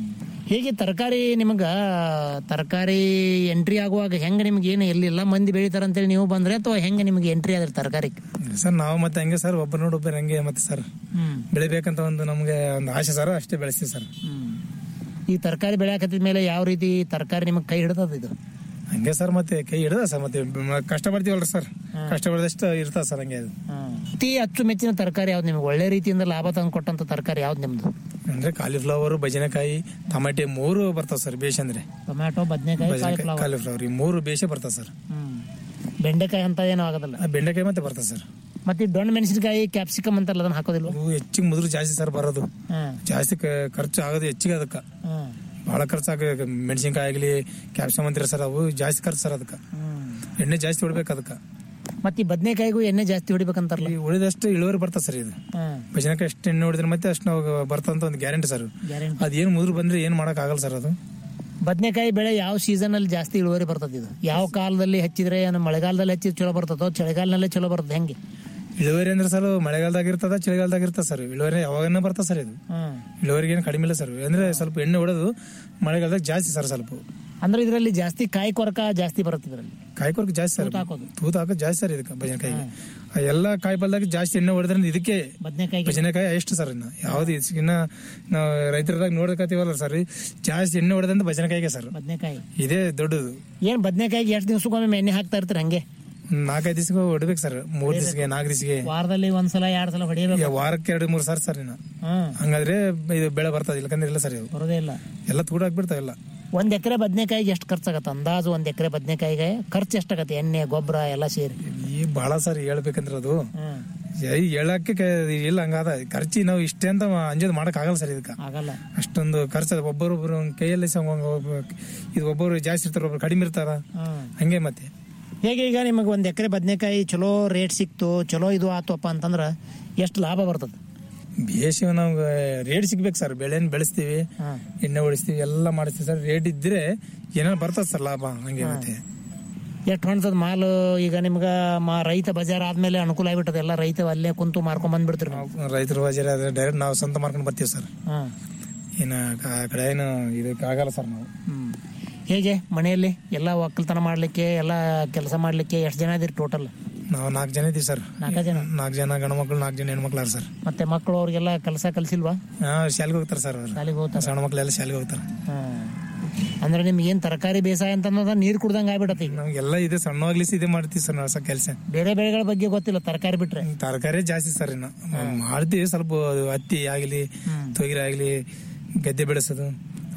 ಹೇಗೆ ತರಕಾರಿ ನಿಮಗ ತರಕಾರಿ ಎಂಟ್ರಿ ಆಗುವಾಗ ಹೆಂಗ ನಿಮ್ಗೆ ಏನು ಎಲ್ಲಿಲ್ಲ ಮಂದಿ ಬೆಳಿತಾರ ಅಂತೇಳಿ ನೀವು ಬಂದ್ರೆ ಅಥವಾ ಹೆಂಗ ನಿಮ್ಗೆ ಎಂಟ್ರಿ ಆದ್ರೆ ತರಕಾರಿ ಸರ್ ನಾವು ಮತ್ತೆ ಹಂಗೆ ಸರ್ ಒಬ್ಬರು ನೋಡಿ ಒಬ್ಬರು ಹಂಗೆ ಮತ್ತೆ ಸರ್ ಹ್ಮ್ ಬೆಳಿಬೇಕಂತ ಒಂದು ನಮ್ಗೆ ಒಂದು ಆಸೆ ಸರ್ ಅಷ್ಟೇ ಬೆಳೆಸ್ತೀವಿ ಸರ್ ಹ್ಮ್. ಈ ತರಕಾರಿ ಬೆಳೆಯಕತ್ತಿದ ಮೇಲೆ ಯಾವ ರೀತಿ ತರಕಾರಿ ನಿಮಗೆ ಕೈ ಹಿಡ್ತದ ಇದು ಹಂಗೆ ಸರ್ ಮತ್ತೆ ಕೈ ಹಿಡ್ದ ಸರ್ ಮತ್ತೆ ಮ- ಕಷ್ಟ ಪಡ್ತೀವಲ್ರಿ ಸರ್ ಕಷ್ಟ ಪಡೆದಷ್ಟು ಇರ್ತದ ಸರ್ ಹಂಗೆ ಅದು ಅತಿ ಅಚ್ಚುಮೆಚ್ಚಿನ ತರಕಾರಿ ಯಾವ್ದು ನಿಮ್ಗೆ ಒಳ್ಳೆ ರೀತಿಯಿಂದ ಲಾಭ ತಂದು ಕೊಟ್ಟಂತ ತರಕಾರಿ ಯಾವ್ದು ನಿಮ್ದು ಅಂದ್ರೆ ಕಾಲಿಫ್ಲವರ್ ಬಜನೆಕಾಯಿ ಟಮಾಟೆ ಮೂರು ಬರ್ತಾವ ಸರ್ ಬೇಷ್ ಅಂದ್ರೆ ಟೊಮ್ಯಾಟೊ ಬದನೆಕಾಯಿ ಕಾಲಿಫ್ಲವರ್ ಕಾಲಿಫ್ಲವರ್ ಈ ಮೂರು ಬೇಷೇ ಬರ್ತಾವ ಸರ್ ಹ್ಮ್ ಬೆಂಡೆಕಾಯಿ ಅಂತ ಏನೂ ಆಗೋದಿಲ್ಲ ಆ ಬೆಂಡೆಕಾಯಿ ಮತ್ತೆ ಬರ್ತಾವ ಸರ್ ಮತ್ತೆ ಈ ದೊಣ್ಣೆ ಮೆಣಸಿನಕಾಯಿ ಕ್ಯಾಪ್ಸಿಕಮ್ ಅಂತಾರಲ್ಲ ಅದನ್ನ ಹಾಕೋದಿಲ್ವ ಅವು ಹೆಚ್ಚಿಗೆ ಮುದ್ರು ಜಾಸ್ತಿ ಸರ್ ಬರೋದು ಹ್ಮ್ ಜಾಸ್ತಿ ಕ- ಖರ್ಚು ಆಗೋದು ಹೆಚ್ಚಿಗೆ ಅದಕ್ಕೆ ಹ್ಮ್ ಬಹಳ ಖರ್ಚು ಆಗ ಮೆಣಸಿನ್ಕಾಯಿ ಆಗಲಿ ಕ್ಯಾಪ್ಸಿಕಮ್ ಅಂತೀರ ಸರ್ ಅವು ಜಾಸ್ತಿ ಖರ್ಚು ಸರ್ ಅದಕ್ಕೆ ಹ್ಮ್ ಎಣ್ಣೆ ಜಾಸ್ತಿ ಹೊಡ್ಬೇಕು ಅದಕ್ಕೆ ಮತ್ತೆ ಈ ಬದನೆಕಾಯಿಗೂ ಎಣ್ಣೆ ಜಾಸ್ತಿ ಹೊಡಿಬೇಕಂತಾರಲ್ಲ ಈ ಉಳಿದಷ್ಟು ಇಳುವರಿ ಬರ್ತದೆ ಸರ್ ಇದು ಹ್ಮ್ ಬಜನೆಕಾಯಿ ಎಷ್ಟು ಎಣ್ಣೆ ಹೊಡಿದ್ರೆ ಮತ್ತೆ ಅಷ್ಟು ನಾವು ಬರ್ತಂತ ಒಂದು ಗ್ಯಾರಂಟಿ ಸರ್ ಗ್ಯಾರಂಟಿ ಅದೇನು ಮುದ್ರು ಬಂದ್ರೆ ಏನು ಮಾಡಕ್ ಆಗಲ್ಲ ಸರ್ ಅದು ಬದನೆಕಾಯಿ ಬೆಳೆ ಯಾವ ಸೀಸನ್ ಅಲ್ಲಿ ಜಾಸ್ತಿ ಇಳುವರಿ ಬರ್ತದೆ ಇದು ಯಾವ ಕಾಲದಲ್ಲಿ ಹಚ್ಚಿದ್ರೆ ಏನು ಮಳೆಗಾಲದಲ್ಲಿ ಹಚ್ಚಿದ್ರೆ ಚಲೋ ಬರ್ತದೋ ಚಳಿಗಾಲದಲ್ಲೇ ಚಲೋ ಬರ್ತದೆ ಹೆಂಗೆ ಇಳುವರಿ ಅಂದ್ರೆ ಸರ್ ಮಳೆಗಾಲದಾಗ ಇರ್ತದ ಚಳಿಗಾಲದಾಗ ಇರ್ತದ ಸರ್ ಇಳುವರಿ ಯಾವಾಗನ ಬರ್ತದೆ ಸರ್ ಇದು ಹ್ಮ್ ಇಳುವರಿಗೆ ಏನು ಕಡಿಮೆ ಇಲ್ಲ ಸರ್ ಅಂದ್ರೆ ಸ್ವಲ್ಪ ಎಣ್ಣೆ ಹೊಡೆದು ಮಳೆಗಾಲದಾಗ ಜಾಸ್ತಿ ಸರ್ ಸ್ವಲ್ಪ ಅಂದ್ರೆ ಇದರಲ್ಲಿ ಜಾಸ್ತಿ ಕಾಯಿ ಕೊರಕ ಜಾಸ್ತಿ ಬರುತ್ತೆ ಇದರಲ್ಲಿ ಕಾಯಿಕೊರಕ್ಕೆ ಜಾಸ್ತಿ ಸರ್ ಹಾಕೋದು ತೂತ ಹಾಕೋದು ಜಾಸ್ತಿ ಸರ್ ಇದಕ್ಕೆ ಬಜನೆಕಾಯಿಗೆ ಆ ಎಲ್ಲ ಕಾಯಿ ಪಲ್ದಾಗ ಜಾಸ್ತಿ ಎಣ್ಣೆ ಹೊಡೆದ್ರೆ ಇದಕ್ಕೆ ಬದನೆಕಾಯಿ ಬಜನೆಕಾಯಿ ಎಷ್ಟು ಸರ್ ಇನ್ನ ಯಾವ್ದು ಇಸ್- ಇನ್ನ ನಾವು ರೈತರದಾಗ ನೋಡಕತ್ತೀವಲ್ಲ ಸರ್ ಜಾಸ್ತಿ ಎಣ್ಣೆ ಹೊಡೆದಂತ ಬಜನೆಕಾಯಿಗೆ ಸರ್ ಬದನೆಕಾಯಿ ಇದೇ ದೊಡ್ಡದು ಏನ್ ಬದನೆಕಾಯಿಗೆ ಎಷ್ಟು ದಿವ್ಸಕ್ಕೊಮ್ಮೆ ಎಣ್ಣೆ ಹಾಕ್ತಾ ಇರ್ತೀರಿ ಹಂಗೆ ಒಂದ್ ನಾಲ್ಕೈದು ದಿವಸಕ್ಕೆ ಹೊಡ್ಬೇಕು ಸರ್ ಮೂರ್ ದಿವಸಕ್ಕೆ ನಾಲ್ಕು ದಿವಸಕ್ಕೆ ವಾರದಲ್ಲಿ ಒಂದ್ಸಲ ಎರಡ್ ಸಲ ಹೊಡಿಬೇಕು ವಾರಕ್ಕೆ ಎರಡು ಮೂರು ಸರ್ ಸರ್ ಇನ್ನ ಹ್ಮ್ ಹಂಗಾದ್ರೆ ಇದು ಬೆಳೆ ಬರ್ತದೆ ಇಲ್ಲಕಂದ್ರೆ ಇಲ್ಲ ಸರ್ ಇದು ಬರೋದೇ ಇಲ್ಲ ಎಲ್ಲ ತೂಡ ಹಾಕ್ಬಿಡ್ತಾವ ಎಲ್ಲ ಒಂದ್ ಎಕರೆ ಬದನೆಕಾಯಿಗೆ ಎಷ್ಟು ಖರ್ಚಾಗತ್ತೆ ಅಂದಾಜು ಒಂದ್ ಎಕರೆ ಬದನೆಕಾಯಿಗೆ ಖರ್ಚು ಎಷ್ಟಾಗತ್ತೆ ಎಣ್ಣೆ ಗೊಬ್ಬರ ಎಲ್ಲ ಸೇರಿ ಈ ಬಹಳ ಸರ್ ಹೇಳ್ಬೇಕಂದ್ರೆ ಅದು ಹ್ಮ್ ಏ, ಹೇಳಕ್ಕೆ ಕ- ಇಲ್ಲ ಹಂಗಾದ ಖರ್ಚಿ ನಾವು ಇಷ್ಟೇ ಅಂತ ಅಂಜೋದು ಮಾಡಕ್ ಆಗಲ್ಲ ಸರ್ ಇದಕ್ಕೆ ಆಗಲ್ಲ ಅಷ್ಟೊಂದು ಖರ್ಚು ಅದ ಒಬ್ಬರೊಬ್ರು ಕೈಯಲ್ಲಿ ಸ- ಒಬ್ಬ- ಇದು ಒಬ್ಬರು ಜಾಸ್ತಿ ಇರ್ತಾರ ಒಬ್ರು ಕಡಿಮೆ ಇರ್ತಾರ ಹ್ಮ್ ಹಂಗೆ ಮತ್ತೆ ಹೇಗೆ ಈಗ ನಿಮಗೆ ಒಂದ್ ಎಕರೆ ಬದನೆಕಾಯಿ ಚಲೋ ರೇಟ್ ಸಿಕ್ತು ಚಲೋ ಇದು ಆತಪ್ಪ ಅಂತಂದ್ರ ಎಷ್ಟು ಲಾಭ ಬರ್ತದೆ ಬೇಸಿಗೆ ನಮ್ಗೆ ರೇಟ್ ಸಿಗ್ಬೇಕು ಸರ್ ಬೆಳೆನ ಬೆಳೆಸ್ತೀವಿ ಹ್ಮ್ ಎಣ್ಣೆ ಹೊಡಿಸ್ತೀವಿ ಎಲ್ಲ ಮಾಡಿಸ್ತೀವಿ ಸರ್ ರೇಟ್ ಇದ್ರೆ ಏನಾರು ಬರ್ತದೆ ಸರ್ ಲಾಭ ಹಂಗೆ ಮತ್ತೆ ಎಷ್ಟು ಹೊಣ್ತದ ಮಾಲು ಈಗ ನಿಮ್ಗ ಮಾ ರೈತ ಬಜಾರ್ ಆದ್ಮೇಲೆ ಅನುಕೂಲ ಆಗ್ಬಿಟ್ಟದ ಎಲ್ಲ ರೈತ ಅಲ್ಲೇ ಕುಂತು ಮಾರ್ಕೊಂಡ್ ಬಂದ್ಬಿಡ್ತೀರಿ ನೀವು ನಾವು ರೈತರು ಬಜಾರ್ ಆದ್ರೆ ಡೈರೆಕ್ಟ್ ನಾವು ಸ್ವಂತ ಮಾರ್ಕೊಂಡು ಬರ್ತೀವಿ ಸರ್ ಹ್ಮ್ ಇನ್ನು ಆ ಕಡೆ ಏನು ಇದಕ್ಕೆ ಆಗಲ್ಲ ಸರ್ ನಾವು ಹ್ಮ್ ಹೇಗೆ ಮನೆಯಲ್ಲಿ ಎಲ್ಲ ಒಕ್ಕಲ್ತನ ಮಾಡ್ಲಿಕ್ಕೆ ಎಲ್ಲ ಕೆಲಸ ಮಾಡ್ಲಿಕ್ಕೆ ಎಷ್ಟು ಜನ ಇದೀರಿ ಟೋಟಲ್ ನಾವು ನಾಲ್ಕು ಜನ ಇದೀವಿ ಸರ್ ನಾಲ್ಕು ಜನ ನಾಲ್ಕು ಜನ ಗಂಡು ಮಕ್ಳು ನಾಲ್ಕು ಜನ ಹೆಣ್ಮಕ್ಳು ಸರ್ ಮತ್ತೆ ಮಕ್ಕಳು ಅವ್ರಿಗೆಲ್ಲ ಕೆಲಸ ಕಲ್ಸಿಲ್ವಾ ಹಾ ಶಾಲೆಗೆ ಹೋಗ್ತಾರೆ ಸರ್ ಅವ್ರು ಶಾಲೆಗೆ ಹೋಗ್ತಾರ ಸಣ್ಣ ಮಕ್ಳೆಲ್ಲ ಶಾಲೆಗೆ ಹೋಗ್ತಾರೆ ಹ್ಮ್ ಅಂದ್ರೆ ನಿಮ್ಗೆ ಏನ್ ತರಕಾರಿ ಬೇಸಾಯ ಅಂತ ಅನ್ನೋದ ನೀರ್ ಕುಡ್ದಂಗ ಆಗ್ಬಿಡತ್ತೆ ಈಗ ನಮ್ಗೆಲ್ಲ ಇದೆ ಸಣ್ಣವಾಗ್ಲಿಸಿ ಇದೆ ಮಾಡ್ತೀವಿ ಸರ್ ನಾವು ಕೆಲಸ ಬೇರೆ ಬೆಳೆಗಳ ಬಗ್ಗೆ ಗೊತ್ತಿಲ್ಲ ತರಕಾರಿ ಬಿಟ್ರೆ ತರಕಾರಿ ಜಾಸ್ತಿ ಸರ್ ಇನ್ನು ಮಾಡ್ತೀವಿ ಸ್ವಲ್ಪ ಅದು ಹತ್ತಿ ಆಗಲಿ ತೊಗರಿ ಆಗಲಿ ಗದ್ದೆ ಬೆಳೆಸೋದು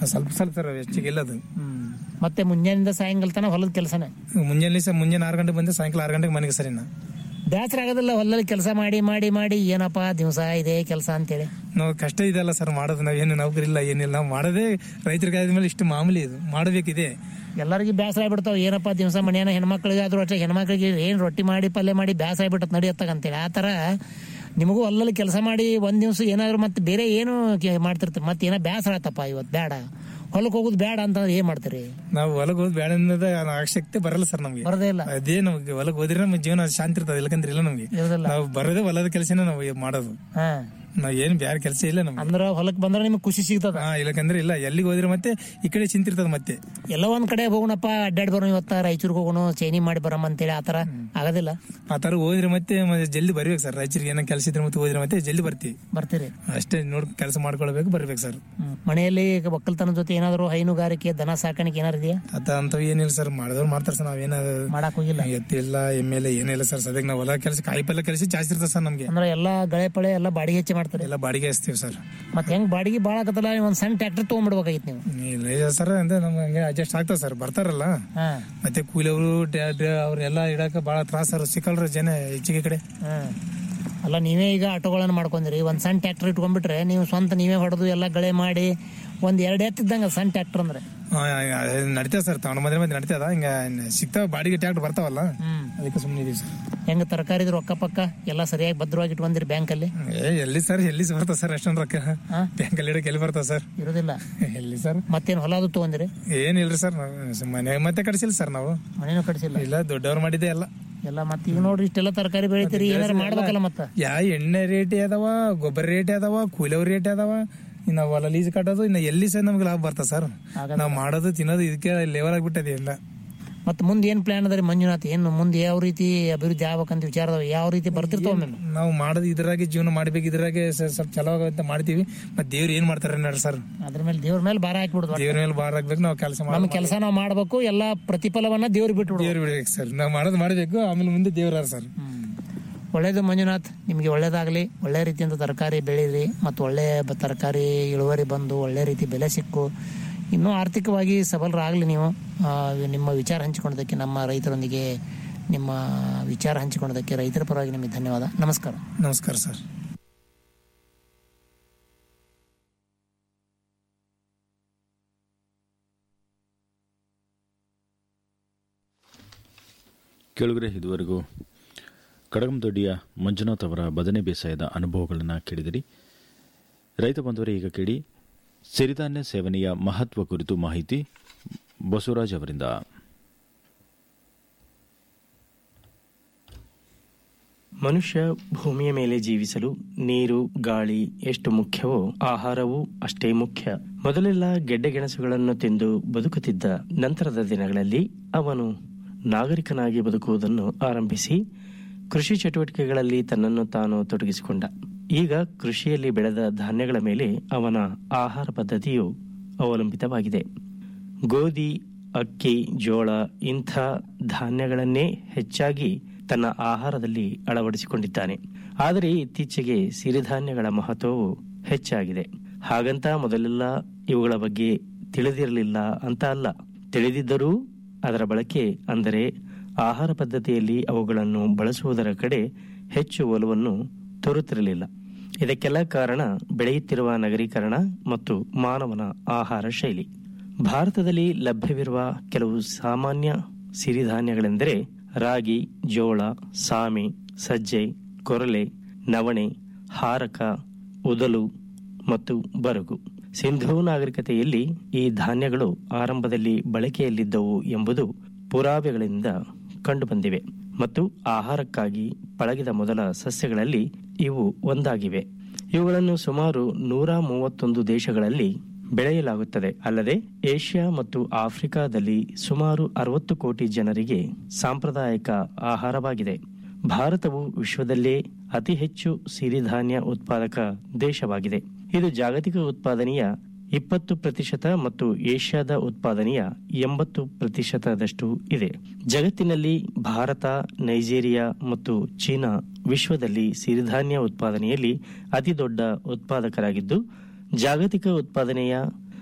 ಸ್ವಲ್ಪ ಸ್ವಲ್ಪ ಸರ್ ಹೆಚ್ಚಿಗೆ ಇಲ್ಲ ಅದು ಮತ್ತೆ ಮುಂಜಾನಿಂದ ಸಾಯಂಕಾಲ ತನಕ ಹೊಲದ ಕೆಲಸನೇ ಮುಂಜಾನೆ ಸರ್ ಮುಂಜಾನೆ ಆರು ಗಂಟೆಗೆ ಬಂದೆ ಸಾಯಂಕಾಲ ಆರು ಗಂಟೆಗೆ ಮನೆಗೆ ಸರ್ ಇನ್ನ ಬೇಸರ ಆಗೋದಿಲ್ಲ ಹೊಲದಲ್ಲಿ ಕೆಲಸ ಮಾಡಿ ಮಾಡಿ ಮಾಡಿ ಏನಪ್ಪ ದಿವಸ ಇದೇ ಕೆಲಸ ಅಂತೇಳಿ ನಾವು ಕಷ್ಟ ಇದೆಯಲ್ಲ ಸರ್ ಮಾಡೋದು ನಾವೇನು ನೌಕರಿ ಇಲ್ಲ ಏನಿಲ್ಲ ನಾವು ಮಾಡೋದೇ ರೈತರಿಗೆ ಆದ್ಮೇಲೆ ಇಷ್ಟು ಮಾಮೂಲಿ ಇದು ಮಾಡಬೇಕಿದೆ ಎಲ್ಲರಿಗೂ ಬೇಸರ ಆಗ್ಬಿಡ್ತಾವ ಏನಪ್ಪ ದಿವಸ ಮನೆಯನ್ನ ಹೆಣ್ಮಕ್ಳಿಗೆ ಆದ್ರೂ ಅಷ್ಟೇ ಹೆಣ್ಮಕ್ಳಿಗೆ ಏನ್ ರೊಟ್ಟಿ ಮಾಡಿ ಪಲ್ಯ ಮಾಡಿ ಬೇಸರ ಆಗ್ಬಿಟ್ಟತ್ ನಡಿಯತ್ತಾಗ ಅಂತೇಳಿ ಆ ತರ ನಿಮಗೂ ಹೊಲದಲ್ಲಿ ಕೆಲಸ ಮಾಡಿ ಒಂದ್ ದಿವಸ ಏನಾದ್ರು ಮತ್ತೆ ಬೇರೆ ಏನು ಕೆ- ಮಾಡ್ತಿರ್ತೀರಿ ಮತ್ತೆ ಏನೋ ಬೇಸರ ಆತಪ್ಪ ಇವತ್ತು ಬೇಡ ಹೊಲಕ್ಕೆ ಹೋಗುದು ಬೇಡ ಅಂತಂದ್ರೆ ಏನ್ ಮಾಡ್ತೀರಿ ನಾವು ಹೊಲಗೆ ಹೋದ್ ಬೇಡ ಅನ್ನೋದು ಆಸಕ್ತಿ ಬರಲ್ಲ ಸರ್ ನಮ್ಗೆ ಬರೋದೇ ಇಲ್ಲ ಅದೇ ನಮ್ಗೆ ಹೊಲಗೆ ಹೋದ್ರೆ ನಮ್ಮ ಜೀವನ ಶಾಂತಿ ಇರ್ತದೆ ಇಲ್ಲಕಂದ್ರೆ ಇಲ್ಲ ನಮ್ಗೆ ಇರೋದಿಲ್ಲ ನಾವು ಬರೋದೇ ಹೊಲದ ಕೆಲಸನೇ ನಾವು ಮಾಡೋದು ಹಾ ನಾವ್ ಏನ್ ಬ್ಯಾರೆ ಕೆಲಸ ಇಲ್ಲ ನಮ್ಗೆ ಅಂದ್ರ ಹೊಲಕ್ ಬಂದ್ರೆ ನಿಮ್ಗೆ ಖುಷಿ ಸಿಗ್ತದ ಹಾ ಇಲ್ಲಕಂದ್ರೆ ಇಲ್ಲ ಎಲ್ಲಿಗೆ ಹೋದ್ರೆ ಮತ್ತೆ ಈ ಕಡೆ ಚಿಂತಿರ್ತದ ಮತ್ತೆ ಎಲ್ಲ ಒಂದ್ ಕಡೆ ಹೋಗೋಣಪ್ಪ ಅಡ್ಡಾಡಿ ಬರೋಣ ಇವತ್ತ ರಾಯಚೂರ್ಗೆ ಹೋಗೋಣ ಚೈನಿ ಮಾಡಿ ಬರಮ್ಮ ಅಂತೇಳಿ ಆತರ ಆಗೋದಿಲ್ಲ ಆ ತರ ಹೋದ್ರೆ ಮತ್ತೆ ಮತ್ತೆ ಜಲ್ದಿ ಬರ್ಬೇಕು ಸರ್ ರಾಯಚೂರಿಗೆ ಏನೋ ಕೆಲಸ ಇದ್ರೆ ಮತ್ತೆ ಹೋದ್ರೆ ಮತ್ತೆ ಜಲ್ದಿ ಬರ್ತೀವಿ ಬರ್ತೀರಿ ಅಷ್ಟೇ ನೋಡ್ ಕೆಲಸ ಮಾಡ್ಕೊಳ್ಬೇಕು ಬರ್ಬೇಕು ಸರ್ ಹ್ಮ್. ಮನೆಯಲ್ಲಿ ಒಕ್ಕಲ್ತನ ಜೊತೆ ಏನಾದ್ರು ಹೈನುಗಾರಿಕೆ ದನ ಸಾಕಾಣಿಕೆ ಏನಾರು ಇದೆಯಾ ಅದ ಅಂತವ್ ಏನಿಲ್ಲ ಸರ್ ಮಾಡಿದವ್ರು ಮಾಡ್ತಾರೆ ಸರ್ ನಾವೇನ ಮಾಡಕ್ ಹೋಗಿಲ್ಲ ಎತ್ತಿಲ್ಲ ಎಮ್ಮೆಲ್ಲ ಏನಿಲ್ಲ ಸರ್ ಸದ್ಯಕ್ಕೆ ನಾವು ಹೊಲ ಕೆಲಸ ಕಾಯಿ ಪಲ್ಯ ಕೆಲಸ ಜಾಸ್ತಿ ಇರ್ತದೆ ಸರ್ ನಮ್ಗೆ ಅಂದ್ರೆ ಎಲ್ಲಾ ಗಳೆ ಪಳೆ ಎಲ್ಲ ಬಾಡಿಗೆ ಹೆಚ್ಚಿ ಮಾಡ್ತಾರೆ ಎಲ್ಲ ಬಾಡಿಗೆ ಹಚ್ತೀವಿ ಸರ್ ಮತ್ತೆ ಹೆಂಗ್ ಬಾಡಿಗೆ ಬಾಳ ಆಗತ್ತಲ್ಲ ಒಂದ್ ಸಣ್ಣ ಟ್ರ್ಯಾಕ್ಟರ್ ತಗೊಂಡ್ಬಿಡ್ಬೇಕಾಗಿತ್ತು ನೀವು ಇಲ್ಲ ಸರ್ ಅಂದ್ರೆ ನಮ್ಗೆ ಹಂಗೆ ಅಡ್ಜಸ್ಟ್ ಆಗ್ತಾವ ಸರ್ ಬರ್ತಾರಲ್ಲ ಹಾ ಮತ್ತೆ ಕೂಲಿಯವರು ಅವ್ರೆಲ್ಲ ಇಡಾಕ ಬಹಳ ತ್ರಾಸ ಸರ್ ಸಿಕ್ಕಲ್ರ ಜನ ಹೆಚ್ಚಿಗೆ ಕಡೆ ಹಾ ಅಲ್ಲ ನೀವೇ ಈಗ ಆಟೋಗಳನ್ನ ಮಾಡ್ಕೊಂಡ್ರಿ ಒಂದ್ ಸಣ್ಣ ಟ್ರ್ಯಾಕ್ಟರ್ ಇಟ್ಕೊಂಡ್ಬಿಟ್ರೆ ನೀವು ಸ್ವಂತ ನೀವೇ ಹೊಡೆದು ಎಲ್ಲ ಗಳೆ ಮಾಡಿ ಒಂದ್ ಎರಡ್ ಎತ್ತಿದ್ದಂಗ ಸಣ್ಣ ಟ್ರ್ಯಾಕ್ಟರ್ ಅಂದ್ರೆ ನಡಿತೇವ ಸರ್ ತಗೊಂಡ್ ಬಂದ್ರೆ ಮತ್ತೆ ನಡಿತದ ಹಿಂಗ ಸಿಗ್ತಾವ ಬಾಡಿಗೆ ಟ್ಯಾಕ್ಟರ್ ಬರ್ತಾವಲ್ಲ ಹ್ಮ್ ಅದಕ್ಕೆ ಸುಮ್ಮನೆ ಇದೀವಿ ಸರ್ ಹೆಂಗ ತರಕಾರಿ ರೊಕ್ಕ ಪಕ್ಕ ಎಲ್ಲ ಸರಿಯಾಗಿ ಭದ್ರವಾಗಿ ಇಟ್ಕೊಂಡ್ರಿ ಬ್ಯಾಂಕ್ ಅಲ್ಲಿ ಏ ಎಲ್ಲಿ ಸರ್ ಎಲ್ಲಿ ಬರ್ತಾವ ಸರ್ ಅಷ್ಟೊಂದು ರೊಕ್ಕ ಹಾ? ಬ್ಯಾಂಕಲ್ಲಿ ಇಡಕ್ಕೆ ಎಲ್ಲಿ ಬರ್ತಾವ ಸರ್ ಇರೋದಿಲ್ಲ ಎಲ್ಲಿ ಸರ್ ಮತ್ತೇನ್ ಹೊಲ ಅದು ತಗೊಂಡ್ರಿ ಏನಿಲ್ರಿ ಸರ್ ಮನೆ ಮತ್ತೆ ಕಡಿಸಿಲ್ಲ ಸರ್ ನಾವು ಮನೇನು ಕಡಿಸಿಲ್ಲ ಇಲ್ಲ ದೊಡ್ಡವ್ರು ಮಾಡಿದ್ದೆ ಎಲ್ಲ ಎಲ್ಲ ಮತ್ತೆ ಈಗ ನೋಡ್ರಿ ಇಷ್ಟೆಲ್ಲ ತರಕಾರಿ ಬೆಳಿತೀರಿ ಏನಾರ ಮಾಡ್ಬೇಕಲ್ಲ ಮತ್ತ ಯಾ ಎಣ್ಣೆ ರೇಟ್ ಅದಾವ ಗೊಬ್ಬರ ರೇಟ್ ಅದಾವ ಕೂಲವ್ರ ರೇಟ್ ಅದಾವ ಇನ್ನ ಹೊಲ ಲೀಸ್ ಕಟ್ಟೋದು ಇನ್ನ ಎಲ್ಲಿ ಸರ್ ನಮ್ಗೆ ಲಾಭ ಬರ್ತಾ ಸರ್ ನಾವು ಮಾಡೋದು ತಿನ್ನೋದು ಇದಕ್ಕೆ ಲೆವೆಲ್ ಆಗ್ಬಿಟ್ಟದೆ ಎಲ್ಲ ಮತ್ ಮುಂದೆ ಏನ್ ಪ್ಲಾನ್ ಅದ ರೀ ಮಂಜುನಾಥ್ ಏನು ಮುಂದೆ ಯಾವ ರೀತಿ ಅಭಿವೃದ್ಧಿ ಆಗ್ಬೇಕಂತ ವಿಚಾರ ಯಾವ ರೀತಿ ಬರ್ತಿರ್ತಾವ ಮ್ಯಾಮ್ ನಾವು ಮಾಡೋದು ಇದ್ರಾಗೆ ಜೀವನ ಮಾಡ್ಬೇಕು ಇದ್ರಾಗೆ ಸ- ಸ್ವಲ್ಪ ಚಲೋ ಆಗಂತ ಮಾಡ್ತೀವಿ ಮತ್ತೆ ದೇವ್ರು ಏನ್ ಮಾಡ್ತಾರೆ ನೋಡ್ರಿ ಸರ್ ಅದ್ರ ಮೇಲೆ ದೇವ್ರ ಮೇಲೆ ಭಾರ ಹಾಕ್ಬಿಡುದು ದೇವ್ರ ಮೇಲೆ ಬಾರ್ ಹಾಕ್ಬೇಕು ನಾವು ಕೆಲಸ ನಮ್ ಕೆಲಸ ನಾವ್ ಮಾಡ್ಬೇಕು ಎಲ್ಲಾ ಪ್ರತಿಫಲವನ್ನ ದೇವ್ರಿಗೆ ಬಿಟ್ಬಿಡು ದೇವ್ರು ಬಿಡ್ಬೇಕು ಸರ್ ನಾವು ಮಾಡೋದು ಮಾಡ್ಬೇಕು ಆಮೇಲೆ ಮುಂದೆ ದೇವ್ರ ಸರ್ ಒಳ್ಳೇದು ಮಂಜುನಾಥ್ ನಿಮ್ಗೆ ಒಳ್ಳೇದಾಗ್ಲಿ ಒಳ್ಳೆ ರೀತಿಯಿಂದ ತರಕಾರಿ ಬೆಳೀರಿ ಮತ್ತು ಒಳ್ಳೆ ಬ- ತರಕಾರಿ ಇಳುವರಿ ಬಂದು ಒಳ್ಳೆ ರೀತಿ ಬೆಲೆ ಸಿಕ್ಕು ಇನ್ನೂ ಆರ್ಥಿಕವಾಗಿ ಸಬಲರಾಗಲಿ ನೀವು ಆ, ನಿಮ್ಮ ವಿಚಾರ ಹಂಚಿಕೊಂಡದಕ್ಕೆ ನಮ್ಮ ರೈತರೊಂದಿಗೆ ನಿಮ್ಮ ವಿಚಾರ ಹಂಚಿಕೊಂಡದಕ್ಕೆ ರೈತರ ಪರವಾಗಿ ನಿಮಗೆ ಧನ್ಯವಾದ ನಮಸ್ಕಾರ ನಮಸ್ಕಾರ ಸರ್ ಕೆಳಗರೆ ಇದುವರೆಗೂ ಕಡಗಂದೊಡ್ಡಿಯ ಮಂಜುನಾಥ್ ಅವರ ಬದನೆ ಬೇಸಾಯದ ಅನುಭವಗಳನ್ನು ಕೇಳಿದಿರಿ ರೈತ ಬಂಧುವರೇ ಈಗ ಕೇಳಿ ಸಿರಿಧಾನ್ಯ ಸೇವನೆಯ ಮಹತ್ವ ಕುರಿತು ಮಾಹಿತಿ ಬಸವರಾಜ್ ಅವರಿಂದ ಮನುಷ್ಯ ಭೂಮಿಯ ಮೇಲೆ ಜೀವಿಸಲು ನೀರು ಗಾಳಿ ಎಷ್ಟು ಮುಖ್ಯವೋ ಆಹಾರವೂ ಅಷ್ಟೇ ಮುಖ್ಯ ಮೊದಲೆಲ್ಲ ಗೆಡ್ಡೆಗೆಣಸುಗಳನ್ನು ತಿಂದು ಬದುಕುತ್ತಿದ್ದ ನಂತರದ ದಿನಗಳಲ್ಲಿ ಅವನು ನಾಗರಿಕನಾಗಿ ಬದುಕುವುದನ್ನು ಆರಂಭಿಸಿ ಕೃಷಿ ಚಟುವಟಿಕೆಗಳಲ್ಲಿ ತನ್ನನ್ನು ತಾನು ತೊಡಗಿಸಿಕೊಂಡ ಈಗ ಕೃಷಿಯಲ್ಲಿ ಬೆಳೆದ ಧಾನ್ಯಗಳ ಮೇಲೆ ಅವನ ಆಹಾರ ಪದ್ಧತಿಯು ಅವಲಂಬಿತವಾಗಿದೆ ಗೋಧಿ ಅಕ್ಕಿ ಜೋಳ ಇಂಥ ಧಾನ್ಯಗಳನ್ನೇ ಹೆಚ್ಚಾಗಿ ತನ್ನ ಆಹಾರದಲ್ಲಿ ಅಳವಡಿಸಿಕೊಂಡಿದ್ದಾನೆ ಆದರೆ ಇತ್ತೀಚೆಗೆ ಸಿರಿಧಾನ್ಯಗಳ ಮಹತ್ವವು ಹೆಚ್ಚಾಗಿದೆ ಹಾಗಂತ ಮೊದಲೆಲ್ಲ ಇವುಗಳ ಬಗ್ಗೆ ತಿಳಿದಿರಲಿಲ್ಲ ಅಂತ ಅಲ್ಲ ತಿಳಿದಿದ್ದರೂ ಅದರ ಬಳಕೆ ಅಂದರೆ ಆಹಾರ ಪದ್ಧತಿಯಲ್ಲಿ ಅವುಗಳನ್ನು ಬಳಸುವುದರ ಕಡೆ ಹೆಚ್ಚು ಒಲವನ್ನು ತೋರುತ್ತಿರಲಿಲ್ಲ ಇದಕ್ಕೆಲ್ಲ ಕಾರಣ ಬೆಳೆಯುತ್ತಿರುವ ನಗರೀಕರಣ ಮತ್ತು ಮಾನವನ ಆಹಾರ ಶೈಲಿ ಭಾರತದಲ್ಲಿ ಲಭ್ಯವಿರುವ ಕೆಲವು ಸಾಮಾನ್ಯ ಸಿರಿಧಾನ್ಯಗಳೆಂದರೆ ರಾಗಿ ಜೋಳ ಸಾಮಿ ಸಜ್ಜೆ ಕೊರಲೆ ನವಣೆ ಹಾರಕ ಉದಲು ಮತ್ತು ಬರಗು ಸಿಂಧೂ ನಾಗರಿಕತೆಯಲ್ಲಿ ಈ ಧಾನ್ಯಗಳು ಆರಂಭದಲ್ಲಿ ಬಳಕೆಯಲ್ಲಿದ್ದವು ಎಂಬುದು ಪುರಾವೆಗಳಿಂದ ಕಂಡುಬಂದಿವೆ ಮತ್ತು ಆಹಾರಕ್ಕಾಗಿ ಪಳಗಿದ ಮೊದಲ ಸಸ್ಯಗಳಲ್ಲಿ ಇವು ಒಂದಾಗಿವೆ ಇವುಗಳನ್ನು ಸುಮಾರು ನೂರ ಮೂವತ್ತೊಂದು ದೇಶಗಳಲ್ಲಿ ಬೆಳೆಯಲಾಗುತ್ತದೆ ಅಲ್ಲದೆ ಏಷ್ಯಾ ಮತ್ತು ಆಫ್ರಿಕಾದಲ್ಲಿ ಸುಮಾರು ಅರವತ್ತು ಕೋಟಿ ಜನರಿಗೆ ಸಾಂಪ್ರದಾಯಿಕ ಆಹಾರವಾಗಿದೆ ಭಾರತವು ವಿಶ್ವದಲ್ಲೇ ಅತಿ ಹೆಚ್ಚು ಸಿರಿಧಾನ್ಯ ಉತ್ಪಾದಕ ದೇಶವಾಗಿದೆ ಇದು ಜಾಗತಿಕ ಉತ್ಪಾದನೆಯ ಇಪ್ಪತ್ತು ಪ್ರತಿಶತ ಮತ್ತು ಏಷ್ಯಾದ ಉತ್ಪಾದನೆಯ ಎಂಬತ್ತು ಪ್ರತಿಶತದಷ್ಟು ಇದೆ ಜಗತ್ತಿನಲ್ಲಿ ಭಾರತ ನೈಜೀರಿಯಾ ಮತ್ತು ಚೀನಾ ವಿಶ್ವದಲ್ಲಿ ಸಿರಿಧಾನ್ಯ ಉತ್ಪಾದನೆಯಲ್ಲಿ ಅತಿ ದೊಡ್ಡ ಉತ್ಪಾದಕರಾಗಿದ್ದು ಜಾಗತಿಕ ಉತ್ಪಾದನೆಯ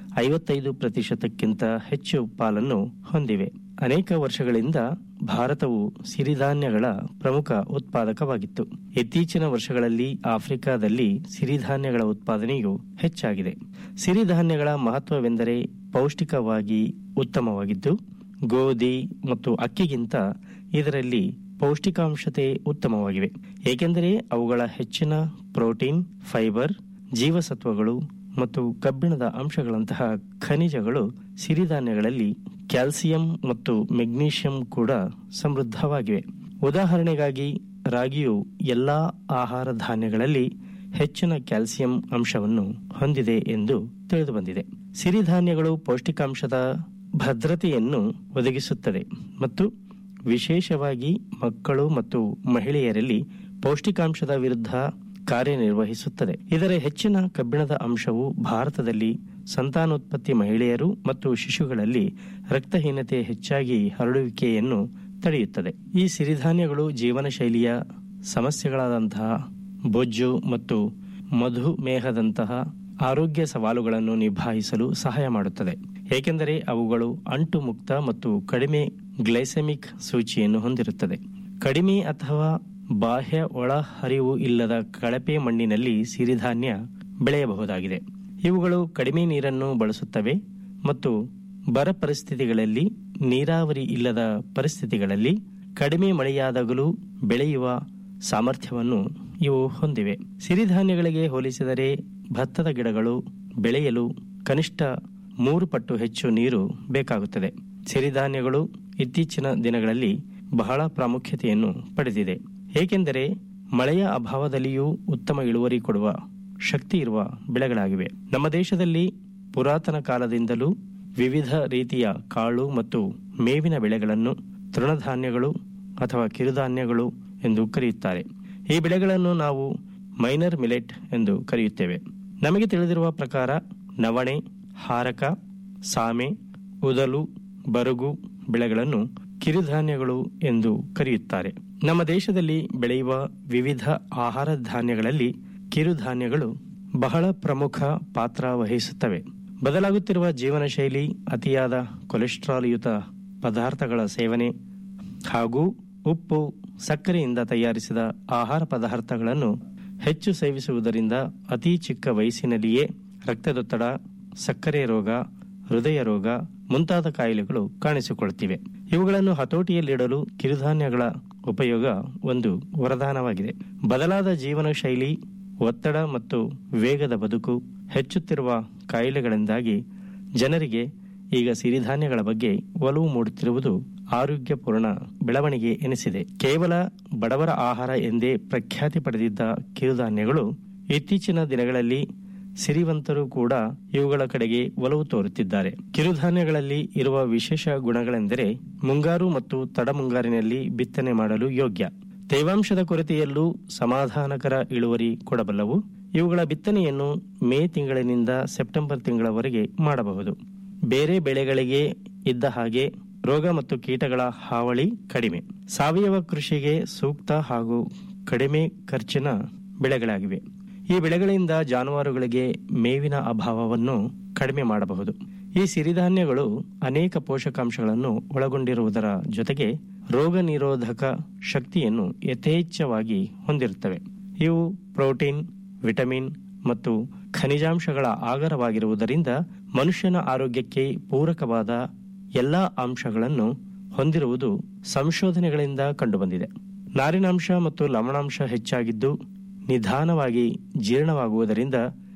ಐವತ್ತೈದು ಪ್ರತಿಶತಕ್ಕಿಂತ ಹೆಚ್ಚು ಪಾಲನ್ನು ಹೊಂದಿವೆ ಅನೇಕ ವರ್ಷಗಳಿಂದ ಭಾರತವು ಸಿರಿಧಾನ್ಯಗಳ ಪ್ರಮುಖ ಉತ್ಪಾದಕವಾಗಿತ್ತು ಇತ್ತೀಚಿನ ವರ್ಷಗಳಲ್ಲಿ ಆಫ್ರಿಕಾದಲ್ಲಿ ಸಿರಿಧಾನ್ಯಗಳ ಉತ್ಪಾದನೆಯು ಹೆಚ್ಚಾಗಿದೆ ಸಿರಿಧಾನ್ಯಗಳ ಮಹತ್ವವೆಂದರೆ ಪೌಷ್ಟಿಕವಾಗಿ ಉತ್ತಮವಾಗಿದ್ದು ಗೋಧಿ ಮತ್ತು ಅಕ್ಕಿಗಿಂತ ಇದರಲ್ಲಿ ಪೌಷ್ಟಿಕಾಂಶತೆ ಉತ್ತಮವಾಗಿವೆ ಏಕೆಂದರೆ ಅವುಗಳ ಹೆಚ್ಚಿನ ಪ್ರೋಟೀನ್ ಫೈಬರ್ ಜೀವಸತ್ವಗಳು ಮತ್ತು ಕಬ್ಬಿಣದ ಅಂಶಗಳಂತಹ ಖನಿಜಗಳು ಸಿರಿಧಾನ್ಯಗಳಲ್ಲಿ ಕ್ಯಾಲ್ಸಿಯಂ ಮತ್ತು ಮೆಗ್ನೀಷಿಯಂ ಕೂಡ ಸಮೃದ್ಧವಾಗಿವೆ ಉದಾಹರಣೆಗಾಗಿ ರಾಗಿಯು ಎಲ್ಲಾ ಆಹಾರ ಧಾನ್ಯಗಳಲ್ಲಿ ಹೆಚ್ಚಿನ ಕ್ಯಾಲ್ಸಿಯಂ ಅಂಶವನ್ನು ಹೊಂದಿದೆ ಎಂದು ತಿಳಿದುಬಂದಿದೆ ಸಿರಿಧಾನ್ಯಗಳು ಪೌಷ್ಟಿಕಾಂಶದ ಭದ್ರತೆಯನ್ನು ಒದಗಿಸುತ್ತದೆ ಮತ್ತು ವಿಶೇಷವಾಗಿ ಮಕ್ಕಳು ಮತ್ತು ಮಹಿಳೆಯರಲ್ಲಿ ಪೌಷ್ಟಿಕಾಂಶದ ವಿರುದ್ಧ ಕಾರ್ಯನಿರ್ವಹಿಸುತ್ತದೆ ಇದರ ಹೆಚ್ಚಿನ ಕಬ್ಬಿಣದ ಅಂಶವು ಭಾರತದಲ್ಲಿ ಸಂತಾನೋತ್ಪತ್ತಿ ಮಹಿಳೆಯರು ಮತ್ತು ಶಿಶುಗಳಲ್ಲಿ ರಕ್ತಹೀನತೆ ಹೆಚ್ಚಾಗಿ ಹರಡುವಿಕೆಯನ್ನು ತಡೆಯುತ್ತದೆ ಈ ಸಿರಿಧಾನ್ಯಗಳು ಜೀವನ ಶೈಲಿಯ ಸಮಸ್ಯೆಗಳಾದಂತಹ ಬೊಜ್ಜು ಮತ್ತು ಮಧುಮೇಹದಂತಹ ಆರೋಗ್ಯ ಸವಾಲುಗಳನ್ನು ನಿಭಾಯಿಸಲು ಸಹಾಯ ಮಾಡುತ್ತದೆ ಏಕೆಂದರೆ ಅವುಗಳು ಅಂಟು ಮುಕ್ತ ಮತ್ತು ಕಡಿಮೆ ಗ್ಲೈಸೆಮಿಕ್ ಸೂಚಿಯನ್ನು ಹೊಂದಿರುತ್ತದೆ ಕಡಿಮೆ ಅಥವಾ ಬಾಹ್ಯ ಒಳಹರಿವು ಇಲ್ಲದ ಕಳಪೆ ಮಣ್ಣಿನಲ್ಲಿ ಸಿರಿಧಾನ್ಯ ಬೆಳೆಯಬಹುದಾಗಿದೆ ಇವುಗಳು ಕಡಿಮೆ ನೀರನ್ನು ಬಳಸುತ್ತವೆ ಮತ್ತು ಬರ ಪರಿಸ್ಥಿತಿಗಳಲ್ಲಿ ನೀರಾವರಿ ಇಲ್ಲದ ಪರಿಸ್ಥಿತಿಗಳಲ್ಲಿ ಕಡಿಮೆ ಮಳೆಯಾದಾಗಲೂ ಬೆಳೆಯುವ ಸಾಮರ್ಥ್ಯವನ್ನು ಇವು ಹೊಂದಿವೆ ಸಿರಿಧಾನ್ಯಗಳಿಗೆ ಹೋಲಿಸಿದರೆ ಭತ್ತದ ಗಿಡಗಳು ಬೆಳೆಯಲು ಕನಿಷ್ಠ ಮೂರು ಪಟ್ಟು ಹೆಚ್ಚು ನೀರು ಬೇಕಾಗುತ್ತದೆ ಸಿರಿಧಾನ್ಯಗಳು ಇತ್ತೀಚಿನ ದಿನಗಳಲ್ಲಿ ಬಹಳ ಪ್ರಾಮುಖ್ಯತೆಯನ್ನು ಪಡೆದಿದೆ ಏಕೆಂದರೆ ಮಳೆಯ ಅಭಾವದಲ್ಲಿಯೂ ಉತ್ತಮ ಇಳುವರಿ ಕೊಡುವ ಶಕ್ತಿ ಇರುವ ಬೆಳೆಗಳಾಗಿವೆ ನಮ್ಮ ದೇಶದಲ್ಲಿ ಪುರಾತನ ಕಾಲದಿಂದಲೂ ವಿವಿಧ ರೀತಿಯ ಕಾಳು ಮತ್ತು ಮೇವಿನ ಬೆಳೆಗಳನ್ನು ತೃಣಧಾನ್ಯಗಳು ಅಥವಾ ಕಿರುಧಾನ್ಯಗಳು ಎಂದು ಕರೆಯುತ್ತಾರೆ ಈ ಬೆಳೆಗಳನ್ನು ನಾವು ಮೈನರ್ ಮಿಲೆಟ್ ಎಂದು ಕರೆಯುತ್ತೇವೆ ನಮಗೆ ತಿಳಿದಿರುವ ಪ್ರಕಾರ ನವಣೆ ಹಾರಕ ಸಾಮೆ ಉದಲು ಬರುಗು ಬೆಳೆಗಳನ್ನು ಕಿರುಧಾನ್ಯಗಳು ಎಂದು ಕರೆಯುತ್ತಾರೆ ನಮ್ಮ ದೇಶದಲ್ಲಿ ಬೆಳೆಯುವ ವಿವಿಧ ಆಹಾರ ಧಾನ್ಯಗಳಲ್ಲಿ ಕಿರುಧಾನ್ಯಗಳು ಬಹಳ ಪ್ರಮುಖ ಪಾತ್ರ ವಹಿಸುತ್ತವೆ ಬದಲಾಗುತ್ತಿರುವ ಜೀವನ ಶೈಲಿ ಅತಿಯಾದ ಕೊಲೆಸ್ಟ್ರಾಲ್ಯುತ ಪದಾರ್ಥಗಳ ಸೇವನೆ ಹಾಗೂ ಉಪ್ಪು ಸಕ್ಕರೆಯಿಂದ ತಯಾರಿಸಿದ ಆಹಾರ ಪದಾರ್ಥಗಳನ್ನು ಹೆಚ್ಚು ಸೇವಿಸುವುದರಿಂದ ಅತಿ ಚಿಕ್ಕ ವಯಸ್ಸಿನಲ್ಲಿಯೇ ರಕ್ತದೊತ್ತಡ ಸಕ್ಕರೆ ರೋಗ ಹೃದಯ ರೋಗ ಮುಂತಾದ ಕಾಯಿಲೆಗಳು ಕಾಣಿಸಿಕೊಳ್ಳುತ್ತಿವೆ ಇವುಗಳನ್ನು ಹತೋಟಿಯಲ್ಲಿಡಲು ಕಿರುಧಾನ್ಯಗಳ ಉಪಯೋಗ ಒಂದು ವರದಾನವಾಗಿದೆ ಬದಲಾದ ಜೀವನ ಶೈಲಿ ಒತ್ತಡ ಮತ್ತು ವೇಗದ ಬದುಕು ಹೆಚ್ಚುತ್ತಿರುವ ಕಾಯಿಲೆಗಳಿಂದಾಗಿ ಜನರಿಗೆ ಈಗ ಸಿರಿಧಾನ್ಯಗಳ ಬಗ್ಗೆ ಒಲವು ಮೂಡುತ್ತಿರುವುದು ಆರೋಗ್ಯಪೂರ್ಣ ಬೆಳವಣಿಗೆ ಎನಿಸಿದೆ ಕೇವಲ ಬಡವರ ಆಹಾರ ಎಂದೇ ಪ್ರಖ್ಯಾತಿ ಪಡೆದಿದ್ದ ಕಿರುಧಾನ್ಯಗಳು ಇತ್ತೀಚಿನ ದಿನಗಳಲ್ಲಿ ಸಿರಿವಂತರು ಕೂಡ ಇವುಗಳ ಕಡೆಗೆ ಒಲವು ತೋರುತ್ತಿದ್ದಾರೆ ಕಿರುಧಾನ್ಯಗಳಲ್ಲಿ ಇರುವ ವಿಶೇಷ ಗುಣಗಳೆಂದರೆ ಮುಂಗಾರು ಮತ್ತು ತಡ ಮುಂಗಾರಿನಲ್ಲಿ ಬಿತ್ತನೆ ಮಾಡಲು ಯೋಗ್ಯ ತೇವಾಂಶದ ಕೊರತೆಯಲ್ಲೂ ಸಮಾಧಾನಕರ ಇಳುವರಿ ಕೊಡಬಲ್ಲವು ಇವುಗಳ ಬಿತ್ತನೆಯನ್ನು ಮೇ ತಿಂಗಳಿನಿಂದ ಸೆಪ್ಟೆಂಬರ್ ತಿಂಗಳವರೆಗೆ ಮಾಡಬಹುದು ಬೇರೆ ಬೆಳೆಗಳಿಗೆ ಇದ್ದ ಹಾಗೆ ರೋಗ ಮತ್ತು ಕೀಟಗಳ ಹಾವಳಿ ಕಡಿಮೆ ಸಾವಯವ ಕೃಷಿಗೆ ಸೂಕ್ತ ಹಾಗೂ ಕಡಿಮೆ ಖರ್ಚಿನ ಬೆಳೆಗಳಾಗಿವೆ ಈ ಬೆಳೆಗಳಿಂದ ಜಾನುವಾರುಗಳಿಗೆ ಮೇವಿನ ಅಭಾವವನ್ನು ಕಡಿಮೆ ಮಾಡಬಹುದು ಈ ಸಿರಿಧಾನ್ಯಗಳು ಅನೇಕ ಪೋಷಕಾಂಶಗಳನ್ನು ಒಳಗೊಂಡಿರುವುದರ ಜೊತೆಗೆ ರೋಗ ನಿರೋಧಕ ಶಕ್ತಿಯನ್ನು ಯಥೇಚ್ಛವಾಗಿ ಹೊಂದಿರುತ್ತವೆ ಇವು ಪ್ರೋಟೀನ್ ವಿಟಮಿನ್ ಮತ್ತು ಖನಿಜಾಂಶಗಳ ಆಗರವಾಗಿರುವುದರಿಂದ ಮನುಷ್ಯನ ಆರೋಗ್ಯಕ್ಕೆ ಪೂರಕವಾದ ಎಲ್ಲಾ ಅಂಶಗಳನ್ನು ಹೊಂದಿರುವುದು ಸಂಶೋಧನೆಗಳಿಂದ ಕಂಡುಬಂದಿದೆ ನಾರಿನಾಂಶ ಮತ್ತು ಲವಣಾಂಶ ಹೆಚ್ಚಾಗಿದ್ದು ನಿಧಾನವಾಗಿ ಜೀರ್ಣವಾಗುವುದರಿಂದ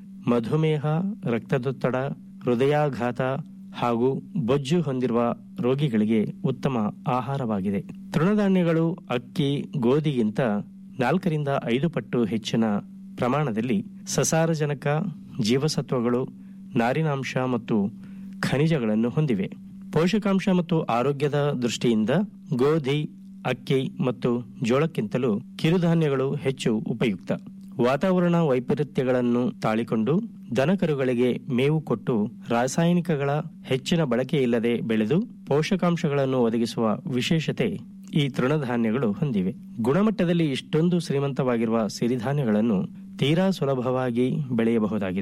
ಮಧುಮೇಹ ರಕ್ತದೊತ್ತಡ ಹೃದಯಾಘಾತ ಹಾಗೂ ಬೊಜ್ಜು ಹೊಂದಿರುವ ರೋಗಿಗಳಿಗೆ ಉತ್ತಮ ಆಹಾರವಾಗಿದೆ ತೃಣಧಾನ್ಯಗಳು ಅಕ್ಕಿ ಗೋಧಿಗಿಂತ ನಾಲ್ಕರಿಂದ ಐದು ಪಟ್ಟು ಹೆಚ್ಚಿನ ಪ್ರಮಾಣದಲ್ಲಿ ಸಸಾರಜನಕ ಜೀವಸತ್ವಗಳು ನಾರಿನಾಂಶ ಮತ್ತು ಖನಿಜಗಳನ್ನು ಹೊಂದಿವೆ ಪೋಷಕಾಂಶ ಮತ್ತು ಆರೋಗ್ಯದ ದೃಷ್ಟಿಯಿಂದ ಗೋಧಿ ಅಕ್ಕಿ ಮತ್ತು ಜೋಳಕ್ಕಿಂತಲೂ ಕಿರುಧಾನ್ಯಗಳು ಹೆಚ್ಚು ಉಪಯುಕ್ತ ವಾತಾವರಣ ವೈಪರೀತ್ಯಗಳನ್ನು ತಾಳಿಕೊಂಡು ದನಕರುಗಳಿಗೆ ಮೇವು ಕೊಟ್ಟು ರಾಸಾಯನಿಕಗಳ ಹೆಚ್ಚಿನ ಬಳಕೆ ಇಲ್ಲದೆ ಬೆಳೆದು ಪೋಷಕಾಂಶಗಳನ್ನು ಒದಗಿಸುವ ವಿಶೇಷತೆ ಈ ತೃಣಧಾನ್ಯಗಳು ಹೊಂದಿವೆ ಗುಣಮಟ್ಟದಲ್ಲಿ ಇಷ್ಟೊಂದು ಶ್ರೀಮಂತವಾಗಿರುವ ಸಿರಿಧಾನ್ಯಗಳನ್ನು ತೀರಾ ಸುಲಭವಾಗಿ ಬೆಳೆಯಬಹುದಾಗಿದೆ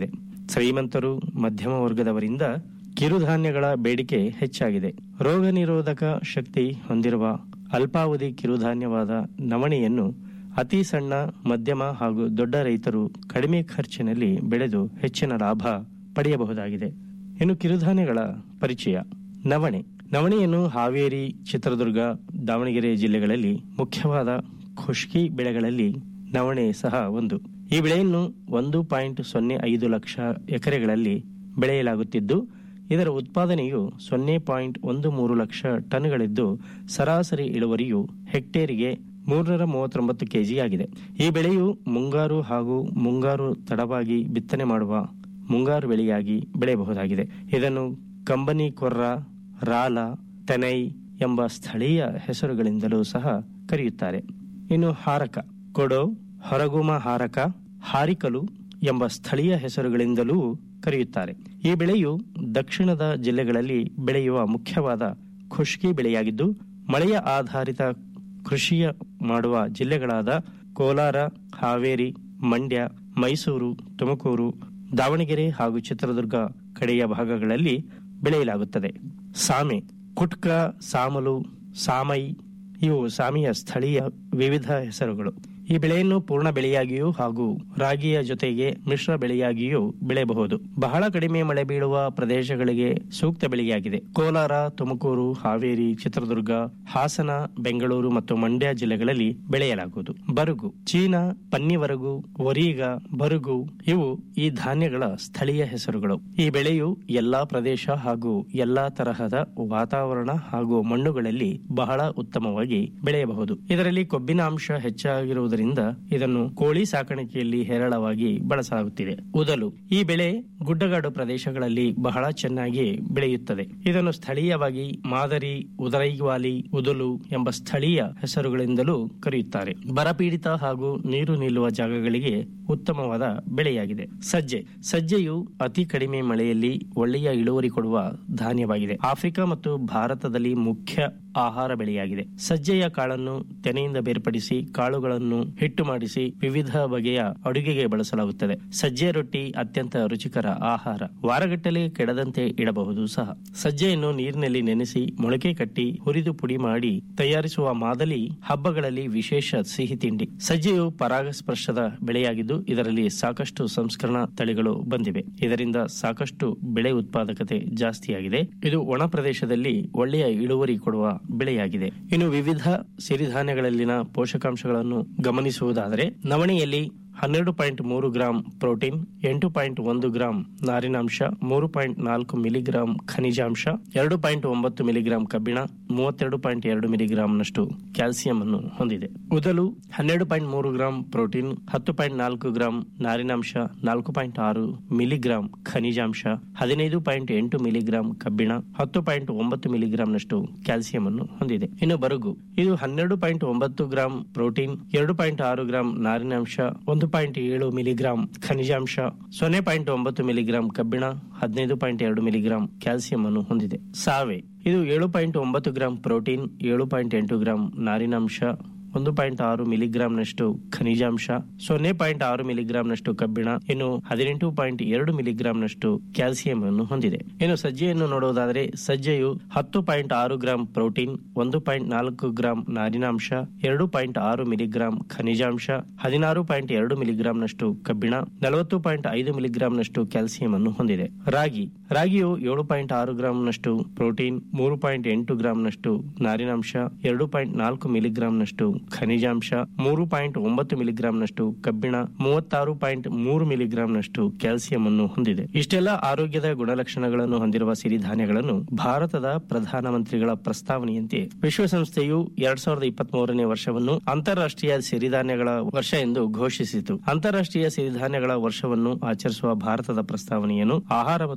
ಶ್ರೀಮಂತರು ಮಧ್ಯಮ ವರ್ಗದವರಿಂದ ಕಿರುಧಾನ್ಯಗಳ ಬೇಡಿಕೆ ಹೆಚ್ಚಾಗಿದೆ ರೋಗ ನಿರೋಧಕ ಶಕ್ತಿ ಹೊಂದಿರುವ ಅಲ್ಪಾವಧಿ ಕಿರುಧಾನ್ಯವಾದ ನವಣೆಯನ್ನು ಅತಿ ಸಣ್ಣ ಮಧ್ಯಮ ಹಾಗೂ ದೊಡ್ಡ ರೈತರು ಕಡಿಮೆ ಖರ್ಚಿನಲ್ಲಿ ಬೆಳೆದು ಹೆಚ್ಚಿನ ಲಾಭ ಪಡೆಯಬಹುದಾಗಿದೆ ಇನ್ನು ಕಿರುಧಾನ್ಯಗಳ ಪರಿಚಯ ನವಣೆ ನವಣೆಯನ್ನು ಹಾವೇರಿ ಚಿತ್ರದುರ್ಗ ದಾವಣಗೆರೆ ಜಿಲ್ಲೆಗಳಲ್ಲಿ ಮುಖ್ಯವಾದ ಖುಷ್ಕಿ ಬೆಳೆಗಳಲ್ಲಿ ನವಣೆ ಸಹ ಒಂದು ಈ ಬೆಳೆಯನ್ನು ಒಂದು ಪಾಯಿಂಟ್ ಸೊನ್ನೆ ಐದು ಲಕ್ಷ ಎಕರೆಗಳಲ್ಲಿ ಬೆಳೆಯಲಾಗುತ್ತಿದ್ದು ಇದರ ಉತ್ಪಾದನೆಯು ಸೊನ್ನೆ ಪಾಯಿಂಟ್ ಒಂದು ಮೂರು ಲಕ್ಷ ಟನ್ಗಳಿದ್ದು ಸರಾಸರಿ ಇಳುವರಿಯು ಹೆಕ್ಟೇರಿಗೆ ಮೂರರ ಮೂವತ್ತೊಂಬತ್ತು ಕೆಜಿಯಾಗಿದೆ ಈ ಬೆಳೆಯು ಮುಂಗಾರು ಹಾಗೂ ಮುಂಗಾರು ತಡವಾಗಿ ಬಿತ್ತನೆ ಮಾಡುವ ಮುಂಗಾರು ಬೆಳೆಯಾಗಿ ಬೆಳೆಯಬಹುದಾಗಿದೆ ಇದನ್ನು ಕಂಬನಿ ಕೊರ್ರ ರಾಲ ತೆನೈ ಎಂಬ ಸ್ಥಳೀಯ ಹೆಸರುಗಳಿಂದಲೂ ಸಹ ಕರೆಯುತ್ತಾರೆ ಇನ್ನು ಹಾರಕ ಕೊಡೋ ಹೊರಗುಮ ಹಾರಕ ಹಾರಿಕಲು ಎಂಬ ಸ್ಥಳೀಯ ಹೆಸರುಗಳಿಂದಲೂ ಕರೆಯುತ್ತಾರೆ ಈ ಬೆಳೆಯು ದಕ್ಷಿಣದ ಜಿಲ್ಲೆಗಳಲ್ಲಿ ಬೆಳೆಯುವ ಮುಖ್ಯವಾದ ಖುಷ್ಕಿ ಬೆಳೆಯಾಗಿದ್ದು ಮಳೆಯ ಆಧಾರಿತ ಕೃಷಿಯ ಮಾಡುವ ಜಿಲ್ಲೆಗಳಾದ ಕೋಲಾರ ಹಾವೇರಿ ಮಂಡ್ಯ ಮೈಸೂರು ತುಮಕೂರು ದಾವಣಗೆರೆ ಹಾಗೂ ಚಿತ್ರದುರ್ಗ ಕಡೆಯ ಭಾಗಗಳಲ್ಲಿ ಬೆಳೆಯಲಾಗುತ್ತದೆ ಸಾಮೆ ಕುಟ್ಕ ಸಾಮಲು ಸಾಮೈ ಇವು ಸಾಮಿಯ ಸ್ಥಳೀಯ ವಿವಿಧ ಹೆಸರುಗಳು ಈ ಬೆಳೆಯನ್ನು ಪೂರ್ಣ ಬೆಳೆಯಾಗಿಯೂ ಹಾಗೂ ರಾಗಿಯ ಜೊತೆಗೆ ಮಿಶ್ರ ಬೆಳೆಯಾಗಿಯೂ ಬೆಳೆಯಬಹುದು ಬಹಳ ಕಡಿಮೆ ಮಳೆ ಬೀಳುವ ಪ್ರದೇಶಗಳಿಗೆ ಸೂಕ್ತ ಬೆಳೆಯಾಗಿದೆ ಕೋಲಾರ ತುಮಕೂರು ಹಾವೇರಿ ಚಿತ್ರದುರ್ಗ ಹಾಸನ ಬೆಂಗಳೂರು ಮತ್ತು ಮಂಡ್ಯ ಜಿಲ್ಲೆಗಳಲ್ಲಿ ಬೆಳೆಯಲಾಗುವುದು ಬರುಗು ಚೀನಾ ಪನ್ನಿವರಗು ವರೀಗ ಬರುಗು ಇವು ಈ ಧಾನ್ಯಗಳ ಸ್ಥಳೀಯ ಹೆಸರುಗಳು ಈ ಬೆಳೆಯು ಎಲ್ಲಾ ಪ್ರದೇಶ ಹಾಗೂ ಎಲ್ಲಾ ತರಹದ ವಾತಾವರಣ ಹಾಗೂ ಮಣ್ಣುಗಳಲ್ಲಿ ಬಹಳ ಉತ್ತಮವಾಗಿ ಬೆಳೆಯಬಹುದು ಇದರಲ್ಲಿ ಕೊಬ್ಬಿನ ಅಂಶ ಹೆಚ್ಚಾಗಿರುವುದರಿಂದ ಇದನ್ನು ಕೋಳಿ ಸಾಕಾಣಿಕೆಯಲ್ಲಿ ಹೇರಳವಾಗಿ ಬಳಸಲಾಗುತ್ತಿದೆ ಉದಲು ಈ ಬೆಳೆ ಗುಡ್ಡಗಾಡು ಪ್ರದೇಶಗಳಲ್ಲಿ ಬಹಳ ಚೆನ್ನಾಗಿ ಬೆಳೆಯುತ್ತದೆ ಇದನ್ನು ಸ್ಥಳೀಯವಾಗಿ ಮಾದರಿ ಉದರೈವಾಲಿ ಉದಲು ಎಂಬ ಸ್ಥಳೀಯ ಹೆಸರುಗಳಿಂದಲೂ ಕರೆಯುತ್ತಾರೆ ಬರಪೀಡಿತ ಹಾಗೂ ನೀರು ನಿಲ್ಲುವ ಜಾಗಗಳಿಗೆ ಉತ್ತಮವಾದ ಬೆಳೆಯಾಗಿದೆ ಸಜ್ಜೆ ಸಜ್ಜೆಯು ಅತಿ ಕಡಿಮೆ ಮಳೆಯಲ್ಲಿ ಒಳ್ಳೆಯ ಇಳುವರಿ ಕೊಡುವ ಧಾನ್ಯವಾಗಿದೆ ಆಫ್ರಿಕಾ ಮತ್ತು ಭಾರತದಲ್ಲಿ ಮುಖ್ಯ ಆಹಾರ ಬೆಳೆಯಾಗಿದೆ ಸಜ್ಜೆಯ ಕಾಳನ್ನು ತೆನೆಯಿಂದ ಬೇರ್ಪಡಿಸಿ ಕಾಳುಗಳನ್ನು ಹಿಟ್ಟು ಮಾಡಿಸಿ ವಿವಿಧ ಬಗೆಯ ಅಡುಗೆಗೆ ಬಳಸಲಾಗುತ್ತದೆ ಸಜ್ಜೆ ರೊಟ್ಟಿ ಅತ್ಯಂತ ರುಚಿಕರ ಆಹಾರ ವಾರಗಟ್ಟಲೆ ಕೆಡದಂತೆ ಇಡಬಹುದು ಸಹ ಸಜ್ಜೆಯನ್ನು ನೀರಿನಲ್ಲಿ ನೆನೆಸಿ ಮೊಳಕೆ ಕಟ್ಟಿ ಹುರಿದು ಪುಡಿ ಮಾಡಿ ತಯಾರಿಸುವ ಮಾದಲಿ ಹಬ್ಬಗಳಲ್ಲಿ ವಿಶೇಷ ಸಿಹಿ ತಿಂಡಿ ಸಜ್ಜೆಯು ಪರಾಗಸ್ಪರ್ಶದ ಬೆಳೆಯಾಗಿದ್ದು ಇದರಲ್ಲಿ ಸಾಕಷ್ಟು ಸಂಸ್ಕರಣಾ ತಳಿಗಳು ಬಂದಿವೆ ಇದರಿಂದ ಸಾಕಷ್ಟು ಬೆಳೆ ಉತ್ಪಾದಕತೆ ಜಾಸ್ತಿಯಾಗಿದೆ ಇದು ಒಣ ಪ್ರದೇಶದಲ್ಲಿ ಒಳ್ಳೆಯ ಇಳುವರಿ ಕೊಡುವ ಬೆಳೆಯಾಗಿದೆ ಇನ್ನು ವಿವಿಧ ಸಿರಿಧಾನ್ಯಗಳಲ್ಲಿನ ಪೋಷಕಾಂಶಗಳನ್ನು ಗಮನಿಸುವುದಾದರೆ ನವಣೆಯಲ್ಲಿ ಹನ್ನೆರಡು ಪಾಯಿಂಟ್ ಮೂರು ಗ್ರಾಂ ಪ್ರೋಟೀನ್ ಎಂಟು ಪಾಯಿಂಟ್ ಒಂದು ಗ್ರಾಂ ನಾರಿನಾಂಶ ಮೂರು ಪಾಯಿಂಟ್ ನಾಲ್ಕು ಮಿಲಿಗ್ರಾಂ ಖನಿಜಾಂಶ ಎರಡು ಪಾಯಿಂಟ್ ಒಂಬತ್ತು ಮಿಲಿಗ್ರಾಂ ಕಬ್ಬಿಣ ಮೂವತ್ತೆರಡು ಪಾಯಿಂಟ್ ಎರಡು ಮಿಲಿಗ್ರಾಂನಷ್ಟು ಕ್ಯಾಲ್ಸಿಯಂ ಅನ್ನು ಹೊಂದಿದೆ ಉದಲು ಹನ್ನೆರಡು ಪಾಯಿಂಟ್ ಮೂರು ಗ್ರಾಂ ಪ್ರೋಟೀನ್ ಹತ್ತು ಪಾಯಿಂಟ್ ನಾಲ್ಕು ಗ್ರಾಂ ನಾರಿನಾಂಶ ನಾಲ್ಕು ಪಾಯಿಂಟ್ ಆರು ಮಿಲಿಗ್ರಾಂ ಖನಿಜಾಂಶ ಹದಿನೈದು ಪಾಯಿಂಟ್ ಎಂಟು ಮಿಲಿಗ್ರಾಂ ಕಬ್ಬಿಣ ಹತ್ತು ಪಾಯಿಂಟ್ ಒಂಬತ್ತು ಮಿಲಿಗ್ರಾಂನಷ್ಟು ಕ್ಯಾಲ್ಸಿಯಂ ಅನ್ನು ಹೊಂದಿದೆ ಇನ್ನು ಬರುಗು ಇದು ಹನ್ನೆರಡು ಪಾಯಿಂಟ್ ಒಂಬತ್ತು ಗ್ರಾಂ ಪ್ರೋಟೀನ್ ಎರಡು ಪಾಯಿಂಟ್ ಆರು ಗ್ರಾಂ ನಾರಿನಾಂಶ ಒಂದು ಪಾಯಿಂಟ್ ಏಳು ಮಿಲಿಗ್ರಾಂ ಖನಿಜಾಂಶ ಸೊನ್ನೆ ಪಾಯಿಂಟ್ ಒಂಬತ್ತು ಮಿಲಿಗ್ರಾಂ ಕಬ್ಬಿಣ ಹದಿನೈದು ಪಾಯಿಂಟ್ ಎರಡು ಮಿಲಿಗ್ರಾಂ ಕ್ಯಾಲ್ಸಿಯಂ ಅನ್ನು ಹೊಂದಿದೆ ಸಾವೆ ಇದು ಏಳು ಪಾಯಿಂಟ್ ಒಂಬತ್ತು ಗ್ರಾಂ ಪ್ರೋಟೀನ್ ಏಳು ಪಾಯಿಂಟ್ ಎಂಟು ಗ್ರಾಂ ನಾರಿನಾಂಶ ಒಂದು ಪಾಯಿಂಟ್ ಆರು ಮಿಲಿಗ್ರಾಂನಷ್ಟು ಖನಿಜಾಂಶ ಸೊನ್ನೆ ಪಾಯಿಂಟ್ ಆರು ಮಿಲಿಗ್ರಾಂನಷ್ಟು ಕಬ್ಬಿಣ ಇನ್ನು ಹದಿನೆಂಟು ಪಾಯಿಂಟ್ ಎರಡು ಮಿಲಿಗ್ರಾಂನಷ್ಟು ಕ್ಯಾಲ್ಸಿಯಂ ಅನ್ನು ಹೊಂದಿದೆ ಇನ್ನು ಸಜ್ಜೆಯನ್ನು ನೋಡುವುದಾದರೆ ಸಜ್ಜೆಯು ಹತ್ತು ಪಾಯಿಂಟ್ ಆರು ಗ್ರಾಂ ಪ್ರೋಟೀನ್ ಒಂದು ಪಾಯಿಂಟ್ ನಾಲ್ಕು ಗ್ರಾಂ ನಾರಿನಾಂಶ ಎರಡು ಪಾಯಿಂಟ್ ಆರು ಮಿಲಿಗ್ರಾಂ ಖನಿಜಾಂಶ ಹದಿನಾರು ಪಾಯಿಂಟ್ ಎರಡು ಮಿಲಿಗ್ರಾಂನಷ್ಟು ಕಬ್ಬಿಣ ನಲವತ್ತು ಪಾಯಿಂಟ್ ಐದು ಮಿಲಿಗ್ರಾಂನಷ್ಟು ಕ್ಯಾಲ್ಸಿಯಂ ಅನ್ನು ಹೊಂದಿದೆ ರಾಗಿ ರಾಗಿಯು ಏಳು ಪಾಯಿಂಟ್ ಆರು ಗ್ರಾಂನಷ್ಟು ಪ್ರೋಟೀನ್ ಮೂರು ಪಾಯಿಂಟ್ ಎಂಟು ಗ್ರಾಂನಷ್ಟು ನಾರಿನಾಂಶ ಎರಡು ಪಾಯಿಂಟ್ ನಾಲ್ಕು ಮಿಲಿಗ್ರಾಂನಷ್ಟು ಖನಿಜಾಂಶ ಮೂರು ಪಾಯಿಂಟ್ ಒಂಬತ್ತು ಮಿಲಿಗ್ರಾಂನಷ್ಟು ಕಬ್ಬಿಣ ಮೂವತ್ತಾರು ಪಾಯಿಂಟ್ ಮೂರು ಮಿಲಿಗ್ರಾಂನಷ್ಟು ಕ್ಯಾಲ್ಸಿಯಂ ಅನ್ನು ಹೊಂದಿದೆ ಇಷ್ಟೆಲ್ಲ ಆರೋಗ್ಯದ ಗುಣಲಕ್ಷಣಗಳನ್ನು ಹೊಂದಿರುವ ಸಿರಿಧಾನ್ಯಗಳನ್ನು ಭಾರತದ ಪ್ರಧಾನಮಂತ್ರಿಗಳ ಪ್ರಸ್ತಾವನೆಯಂತೆ ವಿಶ್ವಸಂಸ್ಥೆಯು ಎರಡ್ ಸಾವಿರದ ಇಪ್ಪತ್ತ್ ಮೂರನೇ ವರ್ಷವನ್ನು ಅಂತಾರಾಷ್ಟ್ರೀಯ ಸಿರಿಧಾನ್ಯಗಳ ವರ್ಷ ಎಂದು ಘೋಷಿಸಿತು ಅಂತಾರಾಷ್ಟ್ರೀಯ ಸಿರಿಧಾನ್ಯಗಳ ವರ್ಷವನ್ನು ಆಚರಿಸುವ ಭಾರತದ ಪ್ರಸ್ತಾವನೆಯನ್ನು ಆಹಾರ ಮತ್ತು ಕೃಷಿ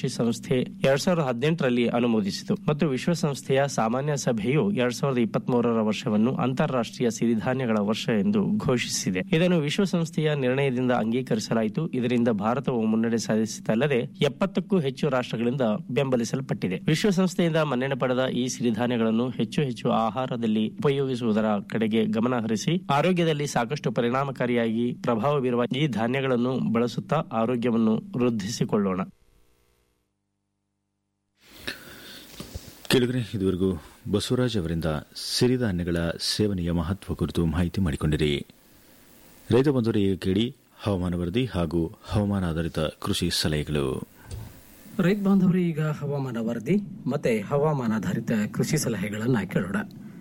ಕೃಷಿ ಸಂಸ್ಥೆ ಎರಡ್ ಸಾವಿರದ ಹದಿನೆಂಟರಲ್ಲಿ ಅನುಮೋದಿಸಿತು ಮತ್ತು ವಿಶ್ವಸಂಸ್ಥೆಯ ಸಾಮಾನ್ಯ ಸಭೆಯು ಎರಡ್ ಸಾವಿರದ ಇಪ್ಪತ್ತ್ ಮೂರರ ವರ್ಷವನ್ನು ಅಂತಾರಾಷ್ಟ್ರೀಯ ಸಿರಿಧಾನ್ಯಗಳ ವರ್ಷ ಎಂದು ಘೋಷಿಸಿದೆ ಇದನ್ನು ವಿಶ್ವಸಂಸ್ಥೆಯ ನಿರ್ಣಯದಿಂದ ಅಂಗೀಕರಿಸಲಾಯಿತು ಇದರಿಂದ ಭಾರತವು ಮುನ್ನಡೆ ಸಾಧಿಸಿತಲ್ಲದೆ ಎಪ್ಪತ್ತಕ್ಕೂ ಹೆಚ್ಚು ರಾಷ್ಟ್ರಗಳಿಂದ ಬೆಂಬಲಿಸಲ್ಪಟ್ಟಿದೆ ವಿಶ್ವಸಂಸ್ಥೆಯಿಂದ ಮನ್ನಣೆ ಪಡೆದ ಈ ಸಿರಿಧಾನ್ಯಗಳನ್ನು ಹೆಚ್ಚು ಹೆಚ್ಚು ಆಹಾರದಲ್ಲಿ ಉಪಯೋಗಿಸುವುದರ ಕಡೆಗೆ ಗಮನ ಹರಿಸಿ ಆರೋಗ್ಯದಲ್ಲಿ ಸಾಕಷ್ಟು ಪರಿಣಾಮಕಾರಿಯಾಗಿ ಪ್ರಭಾವ ಬೀರುವ ಈ ಧಾನ್ಯಗಳನ್ನು ಬಳಸುತ್ತಾ ಆರೋಗ್ಯವನ್ನು ವೃದ್ಧಿಸಿಕೊಳ್ಳೋಣ ಕೇಳಿದ್ರೆ ಇದುವರೆಗೂ ಬಸವರಾಜ್ ಅವರಿಂದ ಸಿರಿಧಾನ್ಯಗಳ ಸೇವನೆಯ ಮಹತ್ವ ಕುರಿತು ಮಾಹಿತಿ ಮಾಡಿಕೊಂಡಿರಿ ರೈತ ಬಂಧುವರಿಗೆ ಕೇಳಿ ಹವಾಮಾನ ವರದಿ ಹಾಗೂ ಹವಾಮಾನ ಆಧಾರಿತ ಕೃಷಿ ಸಲಹೆಗಳು ರೈತ ಬಾಂಧವರು ಈಗ ಹವಾಮಾನ ವರದಿ ಮತ್ತೆ ಹವಾಮಾನಾಧಾರಿತ ಕೃಷಿ ಸಲಹೆಗಳನ್ನು ಕೇಳೋಣ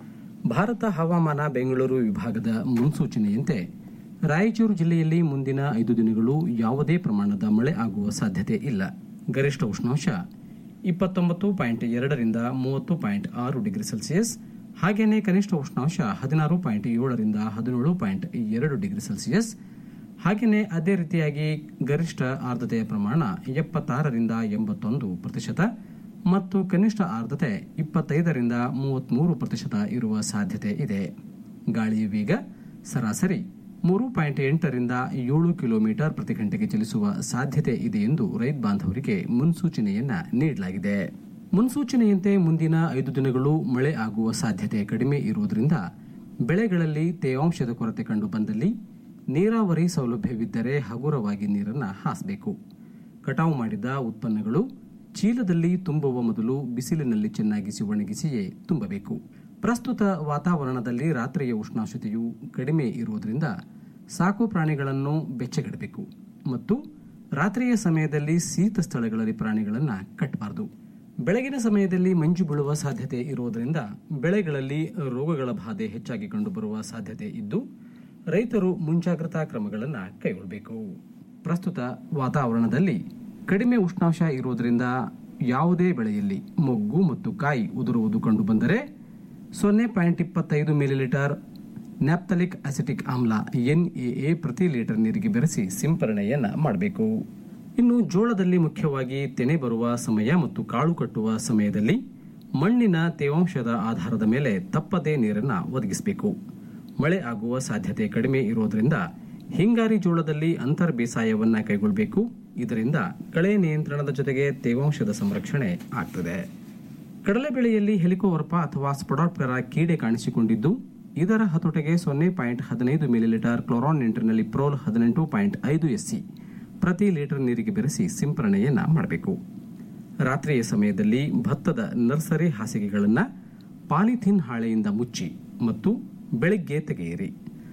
ಭಾರತ ಹವಾಮಾನ ಬೆಂಗಳೂರು ವಿಭಾಗದ ಮುನ್ಸೂಚನೆಯಂತೆ ರಾಯಚೂರು ಜಿಲ್ಲೆಯಲ್ಲಿ ಮುಂದಿನ ಐದು ದಿನಗಳು ಯಾವುದೇ ಪ್ರಮಾಣದ ಮಳೆ ಆಗುವ ಸಾಧ್ಯತೆ ಇಲ್ಲ ಗರಿಷ್ಠ ಉಷ್ಣಾಂಶ ಇಪ್ಪತ್ತೊಂಬತ್ತು ಪಾಯಿಂಟ್ ಎರಡರಿಂದ ಮೂವತ್ತು ಪಾಯಿಂಟ್ ಆರು ಡಿಗ್ರಿ ಸೆಲ್ಸಿಯಸ್ ಹಾಗೆಯೇ ಕನಿಷ್ಠ ಉಷ್ಣಾಂಶ ಹದಿನಾರು ಪಾಯಿಂಟ್ ಏಳರಿಂದ ಹದಿನೇಳು ಪಾಯಿಂಟ್ ಎರಡು ಡಿಗ್ರಿ ಸೆಲ್ಸಿಯಸ್ ಹಾಗೆಯೇ ಅದೇ ರೀತಿಯಾಗಿ ಗರಿಷ್ಠ ಆರ್ದ್ರತೆಯ ಪ್ರಮಾಣ ಎಪ್ಪತ್ತಾರರಿಂದ ಎಂಬತ್ತೊಂದು ಪ್ರತಿಶತ ಮತ್ತು ಕನಿಷ್ಠ ಆರ್ದ್ರತೆ ಇಪ್ಪತ್ತೈದರಿಂದ ಮೂವತ್ಮೂರು ಪ್ರತಿಶತ ಇರುವ ಸಾಧ್ಯತೆ ಇದೆ ಗಾಳಿಯ ವೇಗ ಸರಾಸರಿ ಮೂರು ಪಾಯಿಂಟ್ ಎಂಟರಿಂದ ಏಳು ಕಿಲೋಮೀಟರ್ ಪ್ರತಿ ಗಂಟೆಗೆ ಚಲಿಸುವ ಸಾಧ್ಯತೆ ಇದೆ ಎಂದು ರೈತ ಬಾಂಧವರಿಗೆ ಮುನ್ಸೂಚನೆಯನ್ನ ನೀಡಲಾಗಿದೆ ಮುನ್ಸೂಚನೆಯಂತೆ ಮುಂದಿನ ಐದು ದಿನಗಳು ಮಳೆ ಆಗುವ ಸಾಧ್ಯತೆ ಕಡಿಮೆ ಇರುವುದರಿಂದ ಬೆಳೆಗಳಲ್ಲಿ ತೇವಾಂಶದ ಕೊರತೆ ಕಂಡು ಬಂದಲ್ಲಿ ನೀರಾವರಿ ಸೌಲಭ್ಯವಿದ್ದರೆ ಹಗುರವಾಗಿ ನೀರನ್ನು ಹಾಸಬೇಕು ಕಟಾವು ಮಾಡಿದ ಉತ್ಪನ್ನಗಳು ಚೀಲದಲ್ಲಿ ತುಂಬುವ ಮೊದಲು ಬಿಸಿಲಿನಲ್ಲಿ ಚೆನ್ನಾಗಿಸಿ ಒಣಗಿಸಿಯೇ ತುಂಬಬೇಕು ಪ್ರಸ್ತುತ ವಾತಾವರಣದಲ್ಲಿ ರಾತ್ರಿಯ ಉಷ್ಣಾಂಶತೆಯು ಕಡಿಮೆ ಇರುವುದರಿಂದ ಸಾಕು ಪ್ರಾಣಿಗಳನ್ನು ಬೆಚ್ಚಗಿಡಬೇಕು ಮತ್ತು ರಾತ್ರಿಯ ಸಮಯದಲ್ಲಿ ಶೀತ ಸ್ಥಳಗಳಲ್ಲಿ ಪ್ರಾಣಿಗಳನ್ನು ಕಟ್ಟಬಾರದು ಬೆಳಗಿನ ಸಮಯದಲ್ಲಿ ಮಂಜು ಬೀಳುವ ಸಾಧ್ಯತೆ ಇರುವುದರಿಂದ ಬೆಳೆಗಳಲ್ಲಿ ರೋಗಗಳ ಬಾಧೆ ಹೆಚ್ಚಾಗಿ ಕಂಡುಬರುವ ಸಾಧ್ಯತೆ ಇದ್ದು ರೈತರು ಮುಂಜಾಗ್ರತಾ ಕ್ರಮಗಳನ್ನು ಕೈಗೊಳ್ಳಬೇಕು ಪ್ರಸ್ತುತ ವಾತಾವರಣದಲ್ಲಿ ಕಡಿಮೆ ಉಷ್ಣಾಂಶ ಇರುವುದರಿಂದ ಯಾವುದೇ ಬೆಳೆಯಲ್ಲಿ ಮೊಗ್ಗು ಮತ್ತು ಕಾಯಿ ಉದುರುವುದು ಕಂಡುಬಂದರೆ ಸೊನ್ನೆ ಪಾಯಿಂಟ್ ಇಪ್ಪತ್ತೈದು ಮಿಲಿಲೀಟರ್ ನ್ಯಾಪ್ತಲಿಕ್ ಅಸಿಟಿಕ್ ಆಮ್ಲ ಎನ್ಎಎ ಪ್ರತಿ ಲೀಟರ್ ನೀರಿಗೆ ಬೆರೆಸಿ ಸಿಂಪರಣೆಯನ್ನ ಮಾಡಬೇಕು ಇನ್ನು ಜೋಳದಲ್ಲಿ ಮುಖ್ಯವಾಗಿ ತೆನೆ ಬರುವ ಸಮಯ ಮತ್ತು ಕಾಳು ಕಟ್ಟುವ ಸಮಯದಲ್ಲಿ ಮಣ್ಣಿನ ತೇವಾಂಶದ ಆಧಾರದ ಮೇಲೆ ತಪ್ಪದೇ ನೀರನ್ನು ಒದಗಿಸಬೇಕು ಮಳೆ ಆಗುವ ಸಾಧ್ಯತೆ ಕಡಿಮೆ ಇರುವುದರಿಂದ ಹಿಂಗಾರಿ ಜೋಳದಲ್ಲಿ ಅಂತರ್ ಬೇಸಾಯವನ್ನ ಕೈಗೊಳ್ಳಬೇಕು ಇದರಿಂದ ಕಳೆ ನಿಯಂತ್ರಣದ ಜೊತೆಗೆ ತೇವಾಂಶದ ಸಂರಕ್ಷಣೆ ಆಗ್ತದೆ ಕಡಲೆ ಬೆಳೆಯಲ್ಲಿ ಹೆಲಿಕೋವರ್ಪ ಅಥವಾ ಸ್ಪೊಡಾಟ್ಪೆರ ಕೀಡೆ ಕಾಣಿಸಿಕೊಂಡಿದ್ದು ಇದರ ಹತೋಟೆಗೆ ಸೊನ್ನೆ ಪಾಯಿಂಟ್ ಹದಿನೈದು ಮಿಲಿಲೀಟರ್ ಕ್ಲೋರಾನ್ ನಿಂಟರ್ನಲ್ಲಿ ಪ್ರೋಲ್ ಹದಿನೆಂಟು ಪಾಯಿಂಟ್ ಐದು ಎಸ್ಸಿ ಪ್ರತಿ ಲೀಟರ್ ನೀರಿಗೆ ಬೆರೆಸಿ ಸಿಂಪರಣೆಯನ್ನ ಮಾಡಬೇಕು ರಾತ್ರಿಯ ಸಮಯದಲ್ಲಿ ಭತ್ತದ ನರ್ಸರಿ ಹಾಸಿಗೆಗಳನ್ನು ಪಾಲಿಥಿನ್ ಹಾಳೆಯಿಂದ ಮುಚ್ಚಿ ಮತ್ತು ಬೆಳಿಗ್ಗೆ ತೆಗೆಯಿರಿ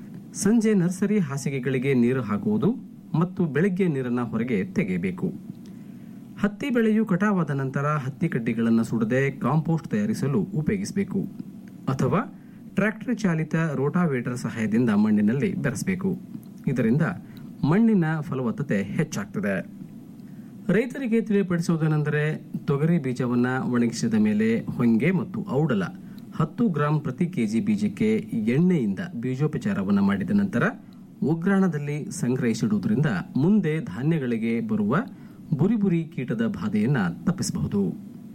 ಸಂಜೆ ನರ್ಸರಿ ಹಾಸಿಗೆಗಳಿಗೆ ನೀರು ಹಾಕುವುದು ಮತ್ತು ಬೆಳಗ್ಗೆ ನೀರನ್ನು ಹೊರಗೆ ತೆಗೆಯಬೇಕು ಹತ್ತಿ ಬೆಳೆಯು ಕಟಾವಾದ ನಂತರ ಹತ್ತಿ ಕಡ್ಡಿಗಳನ್ನು ಸುಡದೆ ಕಾಂಪೋಸ್ಟ್ ತಯಾರಿಸಲು ಉಪಯೋಗಿಸಬೇಕು ಅಥವಾ ಟ್ರ್ಯಾಕ್ಟರ್ ಚಾಲಿತ ರೋಟಾವೇಟರ್ ಸಹಾಯದಿಂದ ಮಣ್ಣಿನಲ್ಲಿ ಬೆರೆಸಬೇಕು ಇದರಿಂದ ಮಣ್ಣಿನ ಫಲವತ್ತತೆ ಹೆಚ್ಚಾಗ್ತದೆ ರೈತರಿಗೆ ತಿಳಿಯಪಡಿಸುವುದೇನೆಂದರೆ ತೊಗರಿ ಬೀಜವನ್ನ ಒಣಗಿಸಿದ ಮೇಲೆ ಹೊಂಗೆ ಮತ್ತು ಔಡಲ ಹತ್ತು ಗ್ರಾಂ ಪ್ರತಿ ಕೆಜಿ ಬೀಜಕ್ಕೆ ಎಣ್ಣೆಯಿಂದ ಬೀಜೋಪಚಾರವನ್ನು ಮಾಡಿದ ನಂತರ ಉಗ್ರಾಣದಲ್ಲಿ ಸಂಗ್ರಹಿಸಿಡುವುದರಿಂದ ಮುಂದೆ ಧಾನ್ಯಗಳಿಗೆ ಬರುವ ಬುರಿ ಬುರಿ ಕೀಟದ ಬಾಧೆಯನ್ನ ತಪ್ಪಿಸಬಹುದು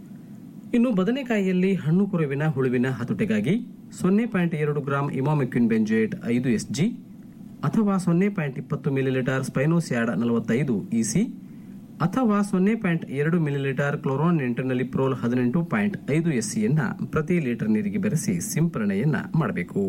ಇನ್ನು ಬದನೆಕಾಯಿಯಲ್ಲಿ ಹಣ್ಣು ಕುರುವಿನ ಹುಳುವಿನ ಹತೋಟಿಗಾಗಿ ಸೊನ್ನೆ ಪಾಯಿಂಟ್ ಎರಡು ಗ್ರಾಂ ಇಮಾಮಿಕ್ವಿನ್ ಬೆಂಜೇಟ್ ಐದು ಎಸ್ ಜಿ ಅಥವಾ ಸೊನ್ನೆ ಪಾಯಿಂಟ್ ಇಪ್ಪತ್ತು ಮಿಲಿಲೀಟರ್ ಸ್ಪೈನೋಸ್ಯಾಡ್ ನಲವತ್ತೈದು ಇಸಿ ಅಥವಾ ಸೊನ್ನೆ ಪಾಯಿಂಟ್ ಎರಡು ಮಿಲಿಲೀಟರ್ ಕ್ಲೋರಾನ್ ಇಂಟರ್ನಲ್ಲಿ ಪ್ರೋಲ್ ಹದಿನೆಂಟು ಪಾಯಿಂಟ್ ಐದು ಎಸ್ಸಿಯನ್ನ ಪ್ರತಿ ಲೀಟರ್ ನೀರಿಗೆ ಬೆರೆಸಿ ಸಿಂಪರಣೆಯನ್ನ ಮಾಡಬೇಕು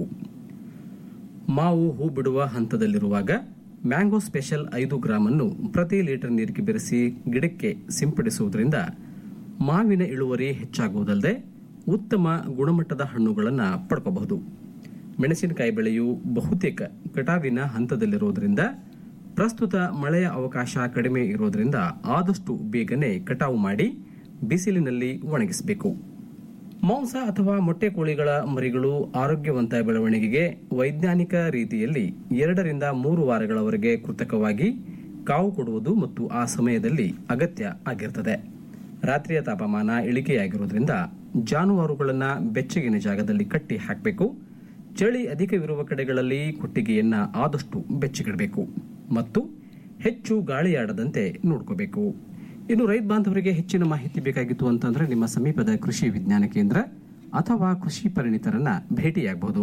ಮಾವು ಹೂ ಬಿಡುವ ಹಂತದಲ್ಲಿರುವಾಗ ಮ್ಯಾಂಗೋ ಸ್ಪೆಷಲ್ ಐದು ಗ್ರಾಂ ಅನ್ನು ಪ್ರತಿ ಲೀಟರ್ ನೀರಿಗೆ ಬೆರೆಸಿ ಗಿಡಕ್ಕೆ ಸಿಂಪಡಿಸುವುದರಿಂದ ಮಾವಿನ ಇಳುವರಿ ಹೆಚ್ಚಾಗುವುದಲ್ಲದೆ ಉತ್ತಮ ಗುಣಮಟ್ಟದ ಹಣ್ಣುಗಳನ್ನು ಪಡ್ಕೋಬಹುದು ಮೆಣಸಿನಕಾಯಿ ಬೆಳೆಯು ಬಹುತೇಕ ಕಟಾವಿನ ಹಂತದಲ್ಲಿರುವುದರಿಂದ ಪ್ರಸ್ತುತ ಮಳೆಯ ಅವಕಾಶ ಕಡಿಮೆ ಇರುವುದರಿಂದ ಆದಷ್ಟು ಬೇಗನೆ ಕಟಾವು ಮಾಡಿ ಬಿಸಿಲಿನಲ್ಲಿ ಒಣಗಿಸಬೇಕು ಮಾಂಸ ಅಥವಾ ಮೊಟ್ಟೆ ಕೋಳಿಗಳ ಮರಿಗಳು ಆರೋಗ್ಯವಂತ ಬೆಳವಣಿಗೆಗೆ ವೈಜ್ಞಾನಿಕ ರೀತಿಯಲ್ಲಿ ಎರಡರಿಂದ ಮೂರು ವಾರಗಳವರೆಗೆ ಕೃತಕವಾಗಿ ಕಾವು ಕೊಡುವುದು ಮತ್ತು ಆ ಸಮಯದಲ್ಲಿ ಅಗತ್ಯ ಆಗಿರುತ್ತದೆ ರಾತ್ರಿಯ ತಾಪಮಾನ ಇಳಿಕೆಯಾಗಿರುವುದರಿಂದ ಜಾನುವಾರುಗಳನ್ನು ಬೆಚ್ಚಗಿನ ಜಾಗದಲ್ಲಿ ಕಟ್ಟಿ ಹಾಕಬೇಕು ಚಳಿ ಅಧಿಕವಿರುವ ಕಡೆಗಳಲ್ಲಿ ಕೊಟ್ಟಿಗೆಯನ್ನ ಆದಷ್ಟು ಬೆಚ್ಚಗಿಡಬೇಕು ಮತ್ತು ಹೆಚ್ಚು ಗಾಳಿಯಾಡದಂತೆ ನೋಡ್ಕೋಬೇಕು ಇನ್ನು ರೈತ ಬಾಂಧವರಿಗೆ ಹೆಚ್ಚಿನ ಮಾಹಿತಿ ಬೇಕಾಗಿತ್ತು ಅಂತಂದ್ರೆ ನಿಮ್ಮ ಸಮೀಪದ ಕೃಷಿ ವಿಜ್ಞಾನ ಕೇಂದ್ರ ಅಥವಾ ಕೃಷಿ ಪರಿಣಿತರನ್ನ ಭೇಟಿಯಾಗಬಹುದು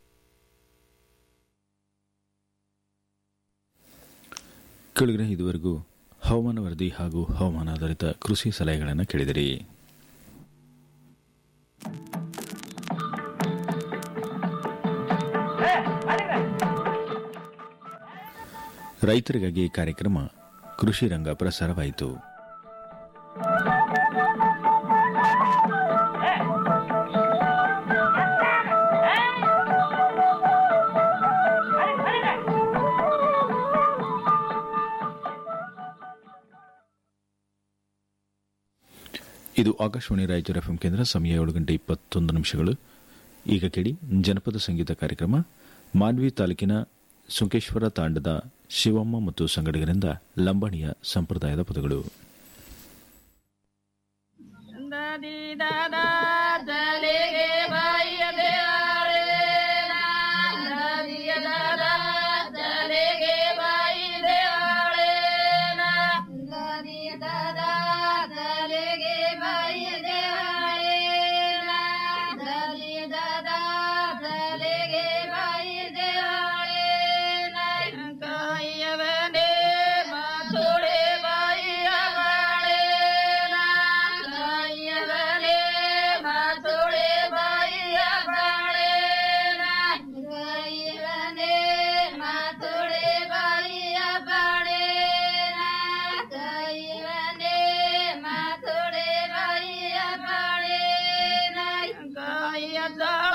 ಕೆಳಗಡೆ ಇದುವರೆಗೂ ಹವಾಮಾನ ವರದಿ ಹಾಗೂ ಹವಾಮಾನಾಧಾರಿತ ಕೃಷಿ ಸಲಹೆಗಳನ್ನು ಕೇಳಿದಿರಿ ರೈತರಿಗಾಗಿ ಕಾರ್ಯಕ್ರಮ ಕೃಷಿ ರಂಗ ಪ್ರಸಾರವಾಯಿತು ಇದು ಆಕಾಶವಾಣಿ ರಾಯಚೂರು ಎಫ್ಎಂ ಕೇಂದ್ರ ಸಮಯ ಏಳು ಗಂಟೆ ಇಪ್ಪತ್ತೊಂದು ನಿಮಿಷಗಳು ಈಗ ಕೇಳಿ ಜನಪದ ಸಂಗೀತ ಕಾರ್ಯಕ್ರಮ ಮಾನ್ವಿ ತಾಲೂಕಿನ ಸುಂಕೇಶ್ವರ ತಾಂಡದ ಶಿವಮ್ಮ ಮತ್ತು ಸಂಗಡಿಗರಿಂದ ಲಂಬಾಣಿಯ ಸಂಪ್ರದಾಯದ ಪದಗಳು ಗಾಯ